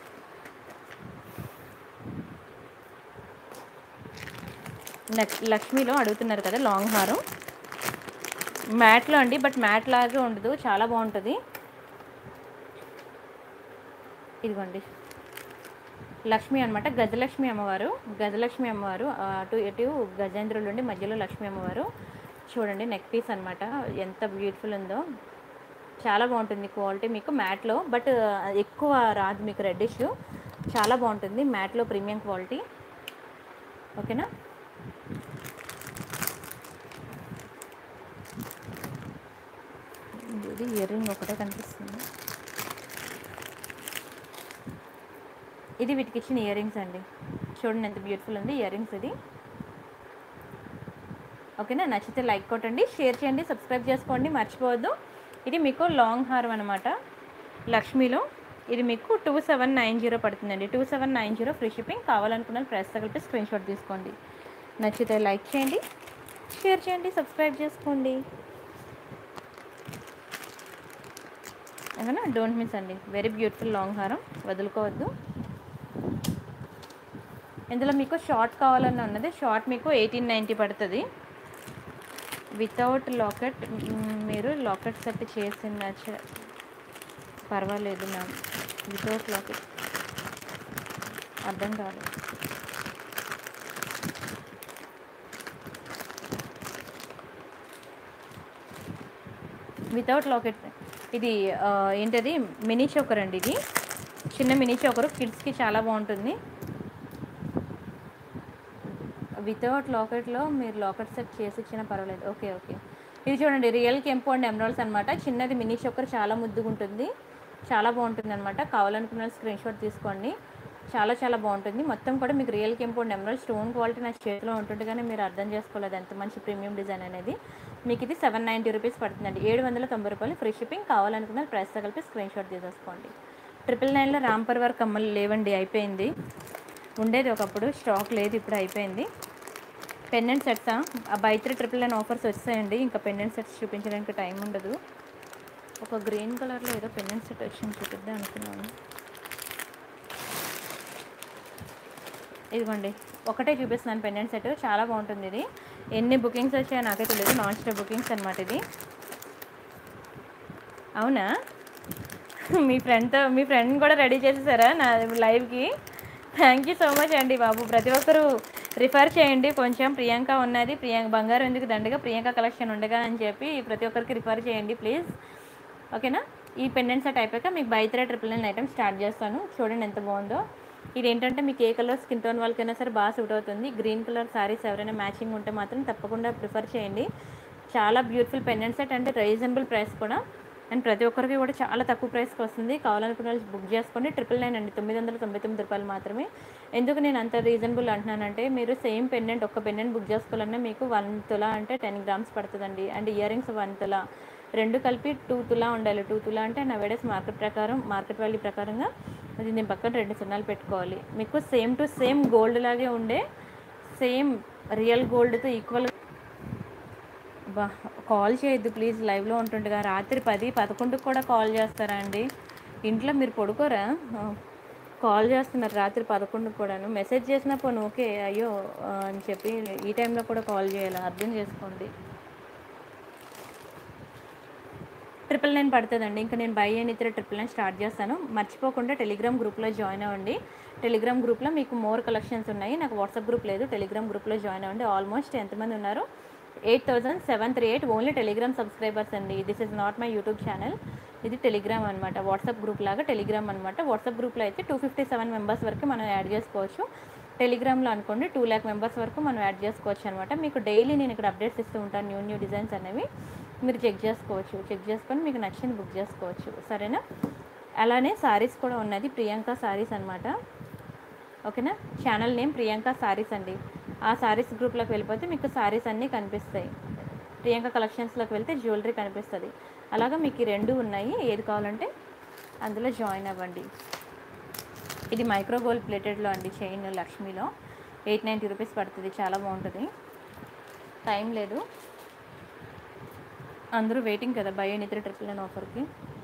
లక్ లక్ష్మీలో అడుగుతున్నారు కదా లాంగ్ హారం మ్యాట్లో అండి బట్ మ్యాట్ లాగే ఉండదు చాలా బాగుంటుంది ఇదిగోండి లక్ష్మి అనమాట గజలక్ష్మి అమ్మవారు గజలక్ష్మి అమ్మవారు ఆ, అటు ఇటు గజేంద్రులు ఉండి మధ్యలో లక్ష్మి అమ్మవారు చూడండి నెక్ పీస్ అనమాట ఎంత బ్యూటిఫుల్ ఉందో చాలా బాగుంటుంది క్వాలిటీ మీకు మ్యాట్లో బట్ ఎక్కువ రాదు మీకు రెడ్డిష్ చాలా బాగుంటుంది మ్యాట్లో ప్రీమియం క్వాలిటీ ఓకేనా ఇది ఇయర్ రింగ్ ఒకటే కనిపిస్తుంది ఇది వీటికి ఇచ్చిన ఇయర్ రింగ్స్ అండి చూడండి ఎంత బ్యూటిఫుల్ ఉంది ఇయర్ రింగ్స్ ఇది ఓకేనా నచ్చితే లైక్ కొట్టండి షేర్ చేయండి సబ్స్క్రైబ్ చేసుకోండి మర్చిపోవద్దు ఇది మీకు లాంగ్ హారం అనమాట లక్ష్మీలో ఇది మీకు టూ సెవెన్ నైన్ జీరో పడుతుందండి two seven nine zero free shipping కావాలనుకున్న ప్రైస్ తగిలిపి స్క్రీన్ షాట్ తీసుకోండి నచ్చితే లైక్ చేయండి షేర్ చేయండి సబ్స్క్రైబ్ చేసుకోండి ఓకేనా డోంట్ మిస్ అండి వెరీ బ్యూటిఫుల్ లాంగ్ హారం వదులుకోవద్దు ఇందులో మీకు షార్ట్ కావాలన్న ఉన్నది షార్ట్ మీకు ఎయిటీన్ నైంటీ పడుతుంది వితౌట్ లాకెట్ మ్, మీరు లాకెట్ సెట్ చేసిన చ- పర్వాలేదు మ్యామ్ వితౌట్ లాకెట్ అర్థం కాదు వితౌట్ లాకెట్ ఇది ఆ, ఏంటది మినీ చోకర్ అండి ఇది చిన్న మినీ చోకర్ కిడ్స్కి చాలా బాగుంటుంది వితౌట్ లాకెట్లో మీరు లాకెట్ సెట్ చేసి ఇచ్చినా పర్వాలేదు ఓకే ఓకే ఇది చూడండి రియల్ కెంపు అండ్ ఎమరాల్స్ అనమాట చిన్నది మినీ చోకర్ చాలా ముద్దుగా ఉంటుంది చాలా బాగుంటుంది అనమాట కావాలనుకున్న స్క్రీన్ షాట్ తీసుకోండి చాలా చాలా బాగుంటుంది మొత్తం కూడా మీకు రియల్ కెంపు అండ్ ఎమరాల్డ్ స్టోన్ క్వాలిటీ నా చేతిలో ఉంటుంది కానీ మీరు అర్థం చేసుకోలేదు ఎంత మంచి ప్రీమియం డిజైన్ అనేది మీకు ఇది సెవెన్ నైంటీ రూపీస్ పడుతుందండి ఏడు వందల తొంభై రూపాయలు ఫ్రీ షిప్పింగ్ కావాలనుకున్న ప్రైస్తో కలిపి స్క్రీన్ షాట్ తీసేసుకోండి ట్రిపుల్ నైన్లో రాంపర్ వర్క్ కమ్మలు లేవండి అయిపోయింది ఉండేది ఒకప్పుడు స్టాక్ లేదు ఇప్పుడు అయిపోయింది పెండెంట్ సెట్సా ఆ by three triple nine offers వచ్చాయండి ఇంకా పెండెంట్ సెట్స్ చూపించడానికి టైం ఉండదు ఒక గ్రీన్ కలర్లో ఏదో పెండెంట్ సెట్ వచ్చింది చూపిద్దాం అనుకున్నాను ఇదిగోండి ఒకటే చూపిస్తున్నాను పెండెంట్ సెట్ చాలా బాగుంటుంది ఇది ఎన్ని బుకింగ్స్ వచ్చాయో నాకే తెలియదు నాన్ స్టాప్ బుకింగ్స్ అనమాట ఇది అవునా మీ ఫ్రెండ్తో మీ ఫ్రెండ్ కూడా రెడీ చేసేసారా నా లైవ్కి థ్యాంక్ యూ సో మచ్ అండి బాబు ప్రతి ఒక్కరు రిఫర్ చేయండి కొంచెం ప్రియాంక ఉన్నది ప్రియాంక బంగారం ఎందుకు దండగా ప్రియాంక కలెక్షన్ ఉండగా అని చెప్పి ప్రతి ఒక్కరికి రిఫర్ చేయండి ప్లీజ్ ఓకేనా ఈ పెండెంట్ సెట్ అయిపోయాక మీకు by three triple nine item start చేస్తాను చూడండి ఎంత బాగుందో ఇది ఏంటంటే మీకు ఏ కలర్ స్కిన్ టోన్ వాళ్ళకైనా సరే బాగా సూట్ అవుతుంది గ్రీన్ కలర్ శారీస్ ఎవరైనా మ్యాచింగ్ ఉంటే మాత్రం తప్పకుండా ప్రిఫర్ చేయండి చాలా బ్యూటిఫుల్ పెండెంట్ సెట్ అంటే రీజనబుల్ ప్రైస్ కూడా అండ్ ప్రతి ఒక్కరికి కూడా చాలా తక్కువ ప్రైస్కి వస్తుంది కావాలనుకున్న వాళ్ళు బుక్ చేసుకోండి ట్రిపుల్ నైన్ అండి తొమ్మిది వందల తొంభై తొమ్మిది రూపాయలు మాత్రమే ఎందుకు నేను అంత రీజనబుల్ అంటున్నానంటే మీరు సేమ్ పెండెంట్ ఒక్క పెండెంట్ బుక్ చేసుకోవాలన్నా మీకు వన్ తులా అంటే టెన్ గ్రామ్స్ పడుతుందండి అండ్ ఇయర్ రింగ్స్ వన్ తులా రెండు కలిపి టూ తులా ఉండాలి టూ తులా అంటే నవేడేస్ మార్కెట్ ప్రకారం మార్కెట్ వాల్యూ ప్రకారంగా అది నేను పక్కన రెండు సున్నాలు పెట్టుకోవాలి మీకు సేమ్ టు సేమ్ గోల్డ్ లాగే ఉండే సేమ్ రియల్ గోల్డ్తో ఈక్వల్ బా కాల్ చేయొద్దు ప్లీజ్ లైవ్లో ఉంటుండగా రాత్రి పది పదకొండుకి కూడా కాల్ చేస్తారా అండి ఇంట్లో మీరు పడుకోరా ఆ, కాల్ చేస్తున్నారు రాత్రి పదకొండుకి కూడాను మెసేజ్ చేసినా పోను ఓకే అయ్యో ఆ, అని చెప్పి ఈ టైంలో కూడా కాల్ చేయాలి అర్థం చేసుకోండి ట్రిపుల్ నైన్ పడుతుందండి ఇంకా నేను బై అని ఇతర ట్రిపుల్ నైన్ స్టార్ట్ చేస్తాను మర్చిపోకుండా టెలిగ్రామ్ గ్రూప్లో జాయిన్ అవ్వండి టెలిగ్రామ్ గ్రూప్లో మీకు మోర్ కలెక్షన్స్ ఉన్నాయి నాకు వాట్సాప్ గ్రూప్ లేదు టెలిగ్రామ్ గ్రూప్లో జాయిన్ అవ్వండి ఆల్మోస్ట్ ఎంతమంది ఉన్నారు eight thousand seven three eight only Telegram subscribers అండి this is not my YouTube channel ఇది టెలిగ్రామ్ అనమాట వాట్సాప్ గ్రూప్ లాగా టెలిగ్రామ్ అనమాట వాట్సాప్ గ్రూప్లో అయితే టూ ఫిఫ్టీ సెవెన్ మెంబర్స్ వరకు మనం యాడ్ చేసుకోవచ్చు టెలిగ్రామ్లో అనుకోండి టూ ల్యాక్ మెంబర్స్ వరకు మనం యాడ్ చేసుకోవచ్చు అనమాట మీకు డైలీ నేను ఇక్కడ అప్డేట్స్ ఇస్తూ ఉంటాను న్యూ న్యూ డిజైన్స్ అనేవి మీరు చెక్ చేసుకోవచ్చు చెక్ చేసుకొని మీకు నచ్చింది బుక్ చేసుకోవచ్చు సరేనా అలానే సారీస్ కూడా ఉన్నది ప్రియాంక సారీస్ అనమాట ఓకేనా ఛానల్ నేమ్ ప్రియాంక సారీస్ అండి ఆ సారీస్ గ్రూప్లోకి వెళ్ళిపోతే మీకు సారీస్ అన్నీ కనిపిస్తాయి ప్రియాంక కలెక్షన్స్లోకి వెళ్తే జ్యువెలరీ కనిపిస్తుంది అలాగా మీకు ఈ రెండు ఉన్నాయి ఏది కావాలంటే అందులో జాయిన్ అవ్వండి ఇది మైక్రో గోల్డ్ ప్లేటెడ్లో అండి చైన్ లక్ష్మీలో ఎయిట్ నైంటీ రూపీస్ పడుతుంది చాలా బాగుంటుంది టైం లేదు అందరూ వెయిటింగ్ కదా by any three triple nine ఆఫర్కి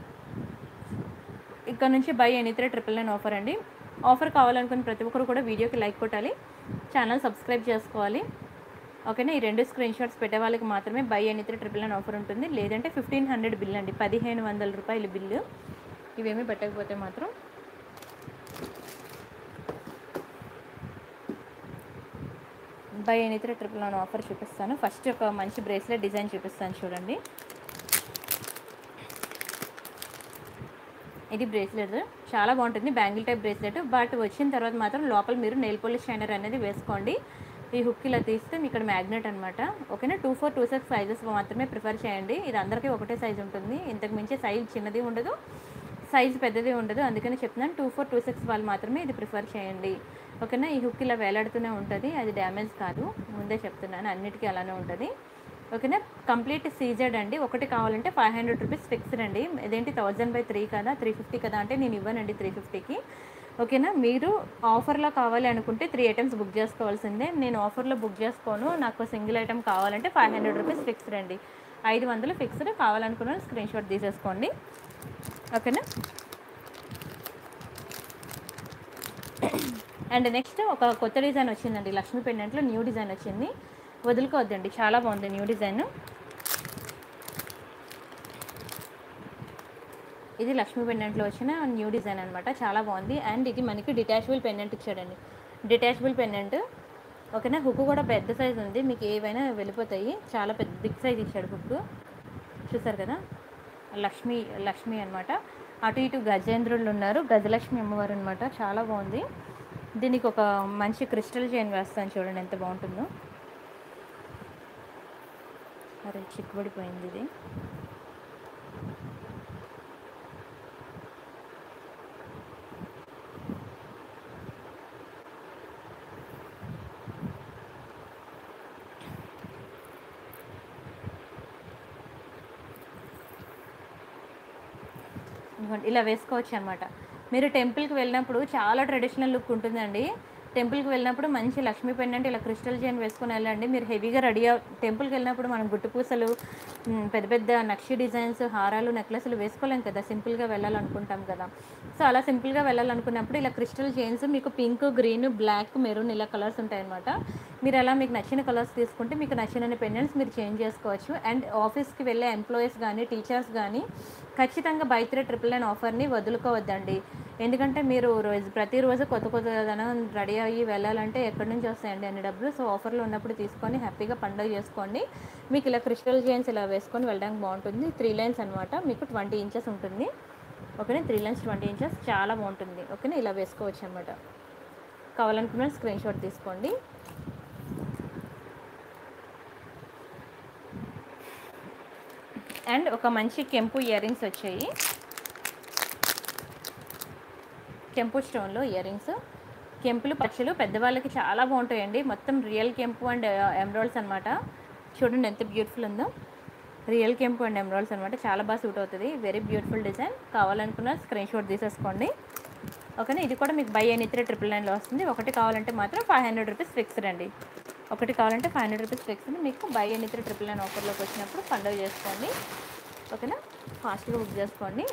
ఇక్కడ నుంచి by any three triple nine offer అండి ఆఫర్ కావాలనుకున్న ప్రతి ఒక్కరు కూడా వీడియోకి లైక్ కొట్టాలి ఛానల్ సబ్స్క్రైబ్ చేసుకోవాలి ఓకేనా ఈ రెండు స్క్రీన్ షాట్స్ పెట్టే వాళ్ళకి మాత్రమే by any three triple nine offer ఉంటుంది లేదంటే ఫిఫ్టీన్ హండ్రెడ్ బిల్ అండి పదిహేను వందల రూపాయల బిల్లు ఇవేమీ పెట్టకపోతే మాత్రం by any three triple nine offer చూపిస్తాను ఫస్ట్ ఒక మంచి బ్రేస్లెట్ డిజైన్ చూపిస్తాను చూడండి ఇది బ్రేస్లెట్ చాలా బాగుంటుంది బ్యాంగిల్ టైప్ బ్రేస్లెట్ బట్ వచ్చిన తర్వాత మాత్రం లోపల మీరు నెయిల్ పాలిష్ షైనర్ అనేది వేసుకోండి ఈ హుక్ ఇలా తీస్తే మీ ఇక్కడ మ్యాగ్నెట్ అనమాట ఓకేనా two four two six sizes మాత్రమే ప్రిఫర్ చేయండి ఇది అందరికీ ఒకటే సైజ్ ఉంటుంది ఇంతకు మించి సైజ్ చిన్నది ఉండదు సైజ్ పెద్దది ఉండదు అందుకని చెప్తున్నాను టూ ఫోర్ టూ సిక్స్ వాళ్ళు మాత్రమే ఇది ప్రిఫర్ చేయండి ఓకేనా ఈ హుక్ ఇలా వేలాడుతూనే ఉంటుంది అది డ్యామేజ్ కాదు ముందే చెప్తున్నాను అన్నిటికీ అలానే ఉంటుంది ఓకేనా కంప్లీట్ సీజెడ్ అండి ఒకటి కావాలంటే ఫైవ్ హండ్రెడ్ రూపీస్ ఫిక్స్డ్ అండి ఇదేంటి థౌజండ్ బై త్రీ కదా త్రీ ఫిఫ్టీ కదా అంటే నేను ఇవ్వనండి త్రీ ఫిఫ్టీకి ఓకేనా మీరు ఆఫర్లో కావాలి అనుకుంటే త్రీ ఐటమ్స్ బుక్ చేసుకోవాల్సిందే నేను ఆఫర్లో బుక్ చేసుకోను నాకు సింగిల్ ఐటమ్ కావాలంటే ఫైవ్ హండ్రెడ్ రూపీస్ ఫిక్స్డ్ అండి ఐదు వందలు ఫిక్స్డ్ కావాలనుకున్న స్క్రీన్ షాట్ తీసేసుకోండి ఓకేనా అండ్ నెక్స్ట్ ఒక కొత్త డిజైన్ వచ్చిందండి లక్ష్మీ పెండెంట్లో న్యూ డిజైన్ వచ్చింది వదులుకోవద్దండి చాలా బాగుంది న్యూ డిజైన్ ఇది లక్ష్మీ పెండెంట్లో వచ్చిన న్యూ డిజైన్ అనమాట చాలా బాగుంది అండ్ ఇది మనకి డిటాచబుల్ పెండెంట్ ఇచ్చాడండి డిటాచబుల్ పెండెంట్ ఓకేనా హుక్ కూడా పెద్ద సైజ్ ఉంది మీకు ఏవైనా వెళ్ళిపోతాయి చాలా పెద్ద బిగ్ సైజ్ ఇచ్చాడు హుక్ చూసారు కదా లక్ష్మి లక్ష్మి అనమాట అటు ఇటు గజేంద్రులు ఉన్నారు గజలక్ష్మి అమ్మవారు అనమాట చాలా బాగుంది దీనికి ఒక మంచి క్రిస్టల్ చైన్ వేస్తాను చూడండి ఎంత బాగుంటుందో అరే చిక్కుబడిపోయింది ఇది ఇదిగోండి ఇలా వేసుకోవచ్చు అనమాట మీరు టెంపుల్కి వెళ్ళినప్పుడు చాలా ట్రెడిషనల్ లుక్ ఉంటుందండి టెంపుల్కి వెళ్ళినప్పుడు మంచి లక్ష్మీ పెండెంట్ ఇలా క్రిస్టల్ చైన్ వేసుకొని వెళ్ళండి మీరు హెవీగా రెడీ అవ్ టెంపుల్కి వెళ్ళినప్పుడు మనం గుట్టు పూసలు మ్, పెద్ద పెద్ద నక్షి డిజైన్స్ హారాలు నెక్లెస్లు వేసుకోలేం కదా సింపుల్గా వెళ్ళాలనుకుంటాం కదా సో అలా సింపుల్గా వెళ్ళాలనుకున్నప్పుడు ఇలా క్రిస్టల్ చైన్స్ మీకు పింక్ గ్రీన్ బ్లాక్ మెరూన్ ఇలా కలర్స్ ఉంటాయన్నమాట మీరు అలా మీకు నచ్చిన కలర్స్ తీసుకుంటే మీకు నచ్చిన పెండెంట్స్ మీరు చేంజ్ చేసుకోవచ్చు అండ్ ఆఫీస్కి వెళ్ళే ఎంప్లాయీస్ కానీ టీచర్స్ కానీ ఖచ్చితంగా బై త్రీ ట్రిపుల్ నైన్ ఆఫర్ని వదులుకోవద్దండి ఎందుకంటే మీరు రోజు ప్రతిరోజు కొత్త కొత్త ధనం రెడీ అయ్యి వెళ్ళాలంటే ఎక్కడి నుంచి వస్తాయండి అన్ని డబ్బులు సో ఆఫర్లో ఉన్నప్పుడు తీసుకొని హ్యాపీగా పండుగ చేసుకోండి మీకు ఇలా క్రిస్టల్ జైన్స్ ఇలా వేసుకొని వెళ్ళడానికి బాగుంటుంది త్రీ లైన్స్ అనమాట మీకు ట్వంటీ ఇంచెస్ ఉంటుంది ఓకేనా త్రీ లైన్స్ ట్వంటీ ఇంచెస్ చాలా బాగుంటుంది ఓకేనా ఇలా వేసుకోవచ్చు అనమాట కావాలనుకున్న స్క్రీన్ షాట్ తీసుకోండి అండ్ ఒక మంచి కెంపు ఇయర్ రింగ్స్ వచ్చాయి కెంపు స్టోన్లో ఇయర్ రింగ్స్ కెంపులు పచ్చలు పెద్దవాళ్ళకి చాలా బాగుంటాయండి మొత్తం రియల్ కెంపు అండ్ ఎమరాల్డ్స్ అనమాట చూడండి ఎంత బ్యూటిఫుల్ ఉందో రియల్ కెంపు అండ్ ఎమరాల్డ్స్ అనమాట చాలా బాగా సూట్ అవుతుంది వెరీ బ్యూటిఫుల్ డిజైన్ కావాలనుకున్న స్క్రీన్ షాట్ తీసేసుకోండి ఓకేనా ఇది కూడా మీకు బై ఎనీ త్రీ ట్రిపుల్ నైన్లో వస్తుంది ఒకటి కావాలంటే మాత్రం ఫైవ్ హండ్రెడ్ రూపీస్ ఫిక్స్డ్ అండి ఒకటి కావాలంటే ఫైవ్ హండ్రెడ్ రూపీస్ ఫిక్స్డ్ మీకు by any three triple nine ఆఫర్లోకి వచ్చినప్పుడు పండుగ చేసుకోండి ఓకేనా ఫాస్ట్గా బుక్ చేసుకోండి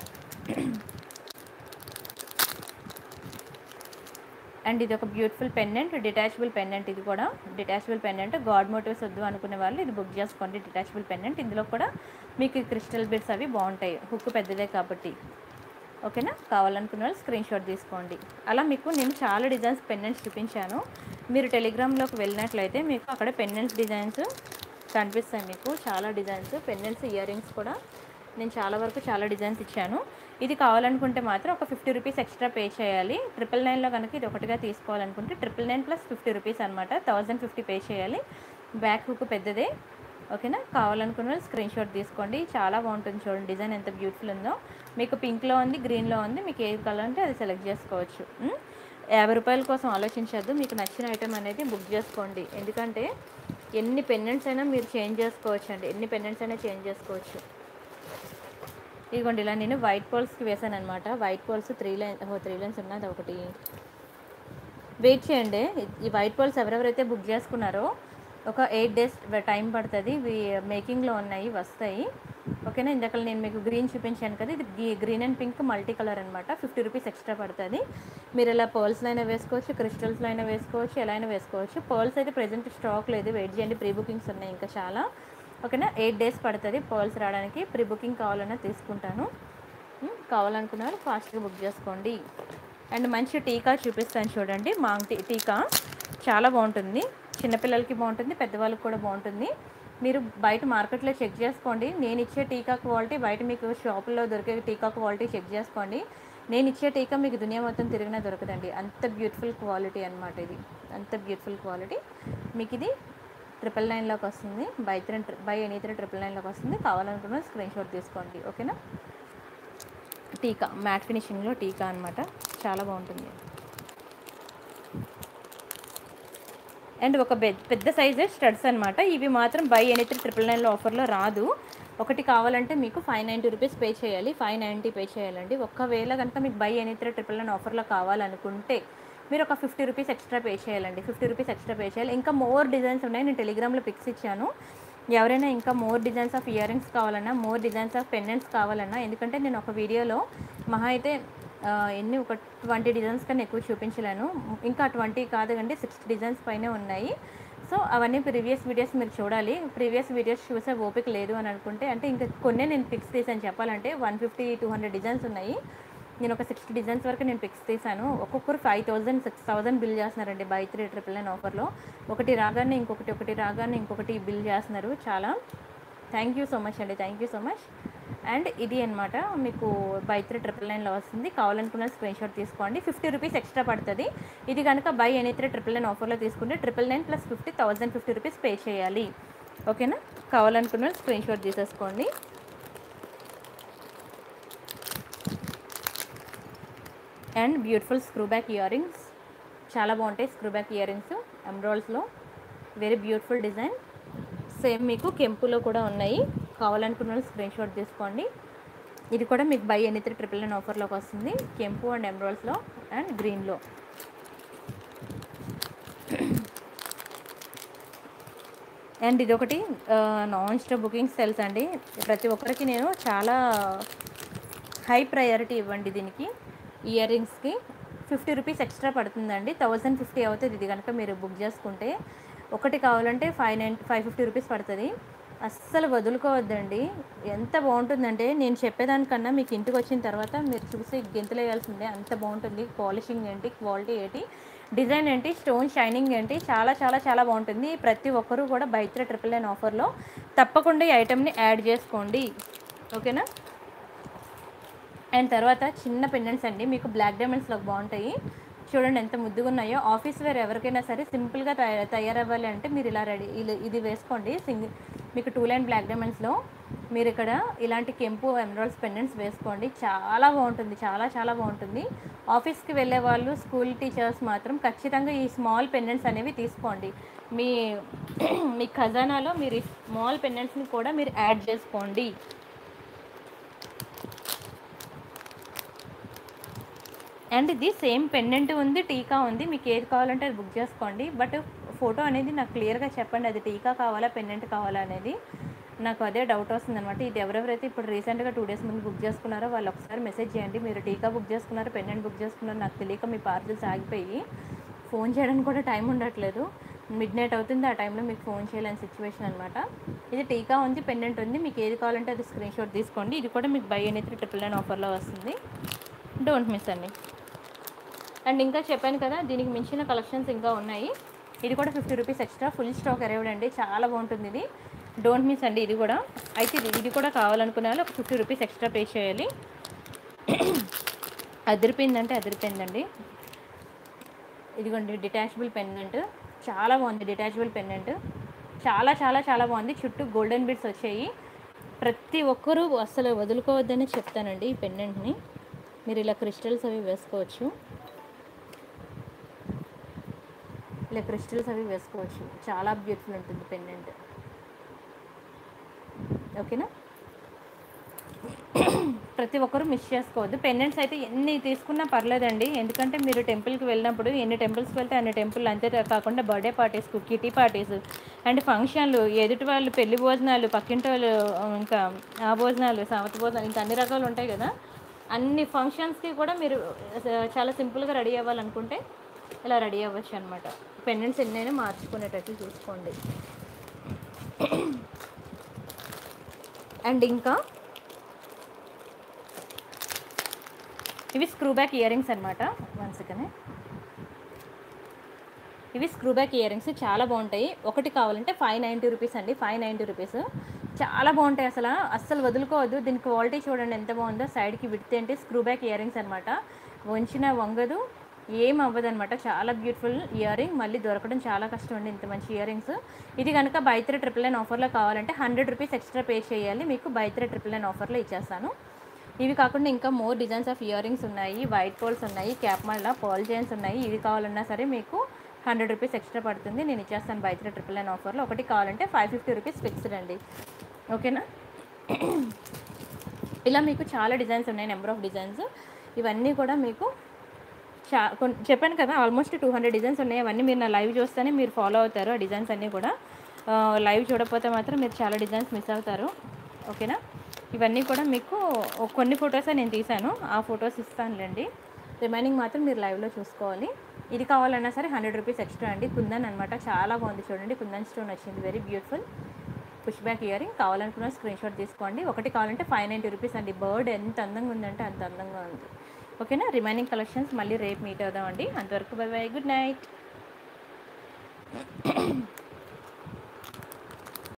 అండ్ ఇది ఒక బ్యూటిఫుల్ పెండెంట్ డిటాచబుల్ పెండెంట్ ఇది కూడా డిటాచబుల్ పెండెంట్ గాడ్ మోటివ్స్ వద్దు అనుకునే వాళ్ళు ఇది బుక్ చేసుకోండి డిటాచబుల్ పెండెంట్ ఇందులో కూడా మీకు క్రిస్టల్ బిట్స్ అవి బాగుంటాయి హుక్ పెద్దదే కాబట్టి ఓకేనా కావాలనుకున్న వాళ్ళు స్క్రీన్ షాట్ తీసుకోండి అలా మీకు నేను చాలా డిజైన్స్ పెండెంట్స్ చూపించాను మీరు టెలిగ్రామ్లోకి వెళ్ళినట్లయితే మీకు అక్కడ పెండెంట్స్ డిజైన్స్ కనిపిస్తాయి మీకు చాలా డిజైన్స్ పెండెంట్స్ ఇయర్ రింగ్స్ కూడా నేను చాలా వరకు చాలా డిజైన్స్ ఇచ్చాను ఇది కావాలనుకుంటే మాత్రం ఒక ఫిఫ్టీ రూపీస్ ఎక్స్ట్రా పే చేయాలి ట్రిపుల్ నైన్లో కనుక ఇది ఒకటిగా తీసుకోవాలనుకుంటే triple nine plus fifty rupees అనమాట థౌజండ్ ఫిఫ్టీ పే చేయాలి బ్యాక్ హుక్ పెద్దదే ఓకేనా కావాలనుకున్న వాళ్ళు స్క్రీన్ షాట్ తీసుకోండి చాలా బాగుంటుంది చూడండి డిజైన్ ఎంత బ్యూటిఫుల్ ఉందో మీకు పింక్లో ఉంది గ్రీన్లో ఉంది మీకు ఏది కలర్ అంటే అది సెలెక్ట్ చేసుకోవచ్చు ఉమ్, యాభై రూపాయల కోసం ఆలోచించద్దు మీకు నచ్చిన ఐటెం అనేది బుక్ చేసుకోండి ఎందుకంటే ఎన్ని పెండెంట్స్ అయినా మీరు చేంజ్ చేసుకోవచ్చు అండి ఎన్ని పెండెంట్స్ అయినా చేంజ్ చేసుకోవచ్చు ఇదిగోండి ఇలా నేను వైట్ పోల్స్కి వేసాను అనమాట వైట్ పోల్స్ త్రీ లైన్ ఓ త్రీ లైన్స్ ఉన్నది ఒకటి వెయిట్ చేయండి ఈ వైట్ పోల్స్ ఎవరెవరైతే బుక్ చేసుకున్నారో ఒక ఎయిట్ డేస్ టైం పడుతుంది ఇవి మేకింగ్లో ఉన్నాయి వస్తాయి ఓకేనా ఇందాక నేను మీకు గ్రీన్ చూపించాను కదా ఇది గీ- green and pink multi colour అనమాట ఫిఫ్టీ రూపీస్ ఎక్స్ట్రా పడుతుంది మీరు ఇలా పర్ల్స్లో అయినా వేసుకోవచ్చు క్రిస్టల్స్లో అయినా వేసుకోవచ్చు ఎలా అయినా వేసుకోవచ్చు పర్ల్స్ అయితే ప్రజెంట్ స్టాక్ లేదు వెయిట్ చేయండి ప్రీ బుకింగ్స్ ఉన్నాయి ఇంకా చాలా ఓకేనా ఎయిట్ డేస్ పడుతుంది పర్ల్స్ రావడానికి ప్రీ బుకింగ్ కావాలన్నా తీసుకుంటాను ఉమ్, కావాలనుకున్నారు ఫాస్ట్గా బుక్ చేసుకోండి అండ్ మంచి టీకా చూపిస్తాను చూడండి మాంగ్ టీ టీకా చాలా బాగుంటుంది చిన్నపిల్లలకి బాగుంటుంది పెద్దవాళ్ళకి కూడా బాగుంటుంది మీరు బయట మార్కెట్లో చెక్ చేసుకోండి నేను ఇచ్చే టీకా క్వాలిటీ బయట మీకు షాపుల్లో దొరికే టీకా క్వాలిటీ చెక్ చేసుకోండి నేను ఇచ్చే టీకా మీకు దునియా మొత్తం తిరిగినా దొరకదండి అంత బ్యూటిఫుల్ క్వాలిటీ అనమాట ఇది అంత బ్యూటిఫుల్ క్వాలిటీ మీకు ఇది ట్రిపుల్ నైన్లోకి వస్తుంది by three by any three triple నైన్లోకి వస్తుంది కావాలనుకున్న స్క్రీన్ షాట్ తీసుకోండి ఓకేనా టీకా మ్యాట్ ఫినిషింగ్లో టీకా అనమాట చాలా బాగుంటుంది అండ్ ఒక బె పెద్ద సైజే స్టడ్స్ అనమాట ఇవి మాత్రం బై ఎనీ త్రీ ట్రిపుల్ నైన్లో ఆఫర్లో రాదు ఒకటి కావాలంటే మీకు ఫైవ్ నైంటీ రూపీస్ పే చేయాలి ఫైవ్ నైంటీ పే చేయాలండి ఒకవేళ కనుక మీకు by any three triple nine ఆఫర్లో కావాలనుకుంటే మీరు ఒక ఫిఫ్టీ రూపీస్ ఎక్స్ట్రా పే చేయాలండి ఫిఫ్టీ రూపీస్ ఎక్స్ట్రా పే చేయాలి ఇంకా మోర్ డిజైన్స్ ఉన్నాయి నేను టెలిగ్రామ్లో పిక్స్ ఇచ్చాను ఎవరైనా ఇంకా more designs of ear rings కావాలన్నా మోర్ డిజైన్స్ ఆఫ్ పెండెంట్స్ కావాలన్నా ఎందుకంటే నేను ఒక వీడియోలో మహా అయితే ఆ, ఎన్ని ఒక ట్వంటీ డిజైన్స్ కన్నా ఎక్కువ చూపించలేను ఇంకా ట్వంటీ కాదు కంటే సిక్స్టీ డిజైన్స్ పైనే ఉన్నాయి సో అవన్నీ ప్రీవియస్ వీడియోస్ మీరు చూడాలి ప్రీవియస్ వీడియోస్ చూసే ఓపిక లేదు అని అనుకుంటే అంటే ఇంకా కొన్నే నేను పిక్స్ తీసాను చెప్పాలంటే one fifty two hundred designs ఉన్నాయి నేను ఒక సిక్స్టీ డిజైన్స్ వరకు నేను పిక్స్ తీసాను ఒక్కొక్కరు five thousand six thousand bill చేస్తున్నారండి బై త్రీ ట్రిపుల్ నైన్ ఆఫర్లో ఒకటి రాగానే ఇంకొకటి ఒకటి రాగానే ఇంకొకటి బిల్ చేస్తున్నారు చాలా థ్యాంక్ యూ సో మచ్ అండి thank you so much and ఇది అనమాట మీకు బై త్రీ ట్రిపుల్ నైన్లో వస్తుంది కావాలనుకున్న స్క్రీన్ షాట్ తీసుకోండి ఫిఫ్టీ రూపీస్ ఎక్స్ట్రా పడుతుంది ఇది కనుక by any three triple nine ఆఫర్లో తీసుకుంటే triple nine plus fifty thousand fifty rupees pay చేయాలి ఓకేనా కావాలనుకున్న స్క్రీన్ షాట్ తీసేసుకోండి and beautiful screw back year rings చాలా బాగుంటాయి స్క్రూ బ్యాక్ ఇయర్ రింగ్స్ ఎమ్రాల్స్లో వెరీ బ్యూటిఫుల్ డిజైన్ సేమ్ మీకు కెంపులో కూడా ఉన్నాయి కావాలనుకున్న వాళ్ళు స్క్రీన్ షాట్ తీసుకోండి ఇది కూడా మీకు by any three triple nine ఆఫర్లోకి వస్తుంది కెంపు అండ్ ఎమ్రాల్స్లో అండ్ గ్రీన్లో అండ్ ఇది ఒకటి నాన్ స్టాప్ బుకింగ్స్ తెలుసు అండి ప్రతి ఒక్కరికి నేను చాలా హై ప్రయారిటీ ఇవ్వండి దీనికి ఇయర్ రింగ్స్కి ఫిఫ్టీ రూపీస్ ఎక్స్ట్రా పడుతుందండి థౌజండ్ ఫిఫ్టీ అవుతుంది ఇది కనుక మీరు బుక్ చేసుకుంటే ఒకటి కావాలంటే five nine five fifty rupees పడుతుంది అస్సలు వదులుకోవద్దండి ఎంత బాగుంటుందంటే నేను చెప్పేదానికన్నా మీకు ఇంటికి వచ్చిన తర్వాత మీరు చూసి గెంతులేయాల్సిందే అంత బాగుంటుంది పాలిషింగ్ ఏంటి క్వాలిటీ ఏంటి డిజైన్ ఏంటి స్టోన్ షైనింగ్ ఏంటి చాలా చాలా చాలా బాగుంటుంది ప్రతి ఒక్కరూ కూడా బైత్ర ట్రిపుల్ నైన్ ఆఫర్లో తప్పకుండా ఈ ఐటెంని యాడ్ చేసుకోండి ఓకేనా అండ్ తర్వాత చిన్న పెండెంట్స్ అండి మీకు బ్లాక్ డైమండ్స్లో బాగుంటాయి చూడండి ఎంత ముద్దుగా ఉన్నాయో ఆఫీస్ వేర్ ఎవరికైనా సరే సింపుల్గా తయారు తయారవ్వాలి అంటే మీరు ఇలా రెడీ ఇలా ఇది వేసుకోండి సింగిల్ మీకు టూ లైన్ బ్లాక్ డైమండ్స్లో మీరు ఇక్కడ ఇలాంటి కెంపు ఎమరాల్డ్స్ పెండెంట్స్ వేసుకోండి చాలా బాగుంటుంది చాలా చాలా బాగుంటుంది ఆఫీస్కి వెళ్ళే వాళ్ళు స్కూల్ టీచర్స్ మాత్రం ఖచ్చితంగా ఈ స్మాల్ పెండెంట్స్ అనేవి తీసుకోండి మీ మీ ఖజానాలో మీరు ఈ స్మాల్ పెండెంట్స్ని కూడా మీరు యాడ్ చేసుకోండి అండ్ ఇది సేమ్ పెండెంట్ ఉంది టీకా ఉంది మీకు ఏది కావాలంటే అది బుక్ చేసుకోండి బట్ ఫోటో అనేది నాకు క్లియర్గా చెప్పండి అది టీకా కావాలా పెండెంట్ కావాలా అనేది నాకు అదే డౌట్ వస్తుంది అనమాట ఇది ఎవరెవరైతే ఇప్పుడు రీసెంట్గా టూ డేస్ ముందు బుక్ చేసుకున్నారో వాళ్ళు ఒకసారి మెసేజ్ చేయండి మీరు టీకా బుక్ చేసుకున్నారు పెండెంట్ బుక్ చేసుకున్నారు నాకు తెలియక మీ పార్సిల్స్ ఆగిపోయి ఫోన్ చేయడానికి కూడా టైం ఉండట్లేదు మిడ్ నైట్ అవుతుంది ఆ టైంలో మీకు ఫోన్ చేయలేని సిచ్యువేషన్ అనమాట ఇది టీకా ఉంది పెండెంట్ ఉంది మీకు ఏది కావాలంటే అది స్క్రీన్ షాట్ తీసుకోండి ఇది కూడా మీకు బై అనేది ట్రిపుల్ నైన్ ఆఫర్లో వస్తుంది డోంట్ మిస్ అండి అండ్ ఇంకా చెప్పాను కదా దీనికి మించిన కలెక్షన్స్ ఇంకా ఉన్నాయి ఇది కూడా fifty rupees extra full stock arrived అండి చాలా బాగుంటుంది ఇది డోంట్ మిస్ అండి ఇది కూడా అయితే ఇది ఇది కూడా కావాలనుకునే వాళ్ళు ఒక ఫిఫ్టీ రూపీస్ ఎక్స్ట్రా పే చేయాలి అదిరిపోయిందంటే అదిరిపోయిందండి ఇదిగోండి డిటాచబుల్ పెండెంట్ చాలా బాగుంది డిటాచబుల్ పెండెంట్ చాలా చాలా చాలా బాగుంది చుట్టూ గోల్డెన్ బిట్స్ వచ్చాయి ప్రతి ఒక్కరూ అసలు వదులుకోవద్దనే చెప్తానండి ఈ పెండెంట్ని మీరు ఇలా క్రిస్టల్స్ అవి వేసుకోవచ్చు ఇలా క్రిస్టల్స్ అవి వేసుకోవచ్చు చాలా బ్యూటిఫుల్ ఉంటుంది పెండెంట్ ఓకేనా ప్రతి ఒక్కరు మిస్ చేసుకోవద్దు పెండెంట్స్ అయితే ఎన్ని తీసుకున్నా పర్లేదండి ఎందుకంటే మీరు టెంపుల్కి వెళ్ళినప్పుడు ఎన్ని టెంపుల్స్కి వెళ్తే అన్ని టెంపుల్ అంతే కాకుండా birthday parties kitty parties and ఫంక్షన్లు ఎదుటి వాళ్ళు పెళ్లి భోజనాలు పక్కింటి వాళ్ళు ఇంకా ఆ భోజనాలు సావతి భోజనాలు ఇంకా అన్ని రకాలు ఉంటాయి కదా అన్ని ఫంక్షన్స్కి కూడా మీరు చాలా సింపుల్గా రెడీ అవ్వాలనుకుంటే ఇలా రెడీ అవ్వచ్చు అనమాట పెండెంట్స్ ఎన్నైనా మార్చుకునేటట్టు చూసుకోండి అండ్ ఇంకా ఇవి స్క్రూ బ్యాక్ ఇయర్ రింగ్స్ అనమాట వన్ సెకండ్ ఇవి స్క్రూ బ్యాక్ ఇయర్ రింగ్స్ చాలా బాగుంటాయి ఒకటి కావాలంటే ఫైవ్ నైంటీ రూపీస్ అండి ఫైవ్ నైంటీ రూపీస్ చాలా బాగుంటాయి అసలు అస్సలు వదులుకోవద్దు దీని క్వాలిటీ చూడండి ఎంత బాగుందో సైడ్కి విడితే ఏంటి స్క్రూ బ్యాక్ ఇయర్ రింగ్స్ అనమాట వంచిన వంగదు ఏం అవ్వదు అనమాట చాలా బ్యూటిఫుల్ ఇయర్ రింగ్ మళ్ళీ దొరకడం చాలా కష్టం అండి ఇంత మంచి ఇయర్ రింగ్స్ ఇది కనుక బైత్రే ట్రిపుల్ నైన్ ఆఫర్లో కావాలంటే హండ్రెడ్ రూపీస్ ఎక్స్ట్రా పే చేయాలి మీకు బైత్రే ట్రిపుల్ నైన్ ఆఫర్లో ఇచ్చేస్తాను ఇవి కాకుండా ఇంకా more designs of ear rings ఉన్నాయి వైట్ పోల్స్ ఉన్నాయి క్యాప్ మళ్ళా పర్ల్ చైన్స్ ఉన్నాయి ఇవి కావాలన్నా సరే మీకు హండ్రెడ్ రూపీస్ ఎక్స్ట్రా పడుతుంది నేను ఇచ్చేస్తాను బైత్రే ట్రిపుల్ నైన్ ఆఫర్లో ఒకటి కావాలంటే ఫైవ్ ఫిఫ్టీ రూపీస్ ఫిక్స్డ్ అండి ఓకేనా ఇలా మీకు చాలా డిజైన్స్ ఉన్నాయి నెంబర్ ఆఫ్ డిజైన్స్ ఇవన్నీ కూడా మీకు చా కొన్ చెప్పాను కదా ఆల్మోస్ట్ టూ హండ్రెడ్ డిజైన్స్ ఉన్నాయి అవన్నీ మీరు నా లైవ్ చూస్తేనే మీరు ఫాలో అవుతారు ఆ డిజైన్స్ అన్నీ కూడా లైవ్ చూడకపోతే మాత్రం మీరు చాలా డిజైన్స్ మిస్ అవుతారు ఓకేనా ఇవన్నీ కూడా మీకు కొన్ని ఫొటోసే నేను తీశాను ఆ ఫొటోస్ ఇస్తానులేండి రిమైనింగ్ మాత్రం మీరు లైవ్లో చూసుకోవాలి ఇది కావాలన్నా సరే హండ్రెడ్ రూపీస్ ఎక్స్ట్రా అండి కుందన్ అనమాట చాలా బాగుంది చూడండి కుందన్ స్టోన్ వచ్చింది very beautiful push back earring కావాలనుకున్న స్క్రీన్ షాట్ తీసుకోండి ఒకటి కావాలంటే ఫైవ్ నైంటీ రూపీస్ అండి బర్డ్ ఎంత అందంగా ఉందంటే అంత అందంగా ఉంది ఓకేనా రిమైనింగ్ కలెక్షన్స్ మళ్ళీ రేపు మీట్ అవుదామండి అంతవరకు బై బై గుడ్ నైట్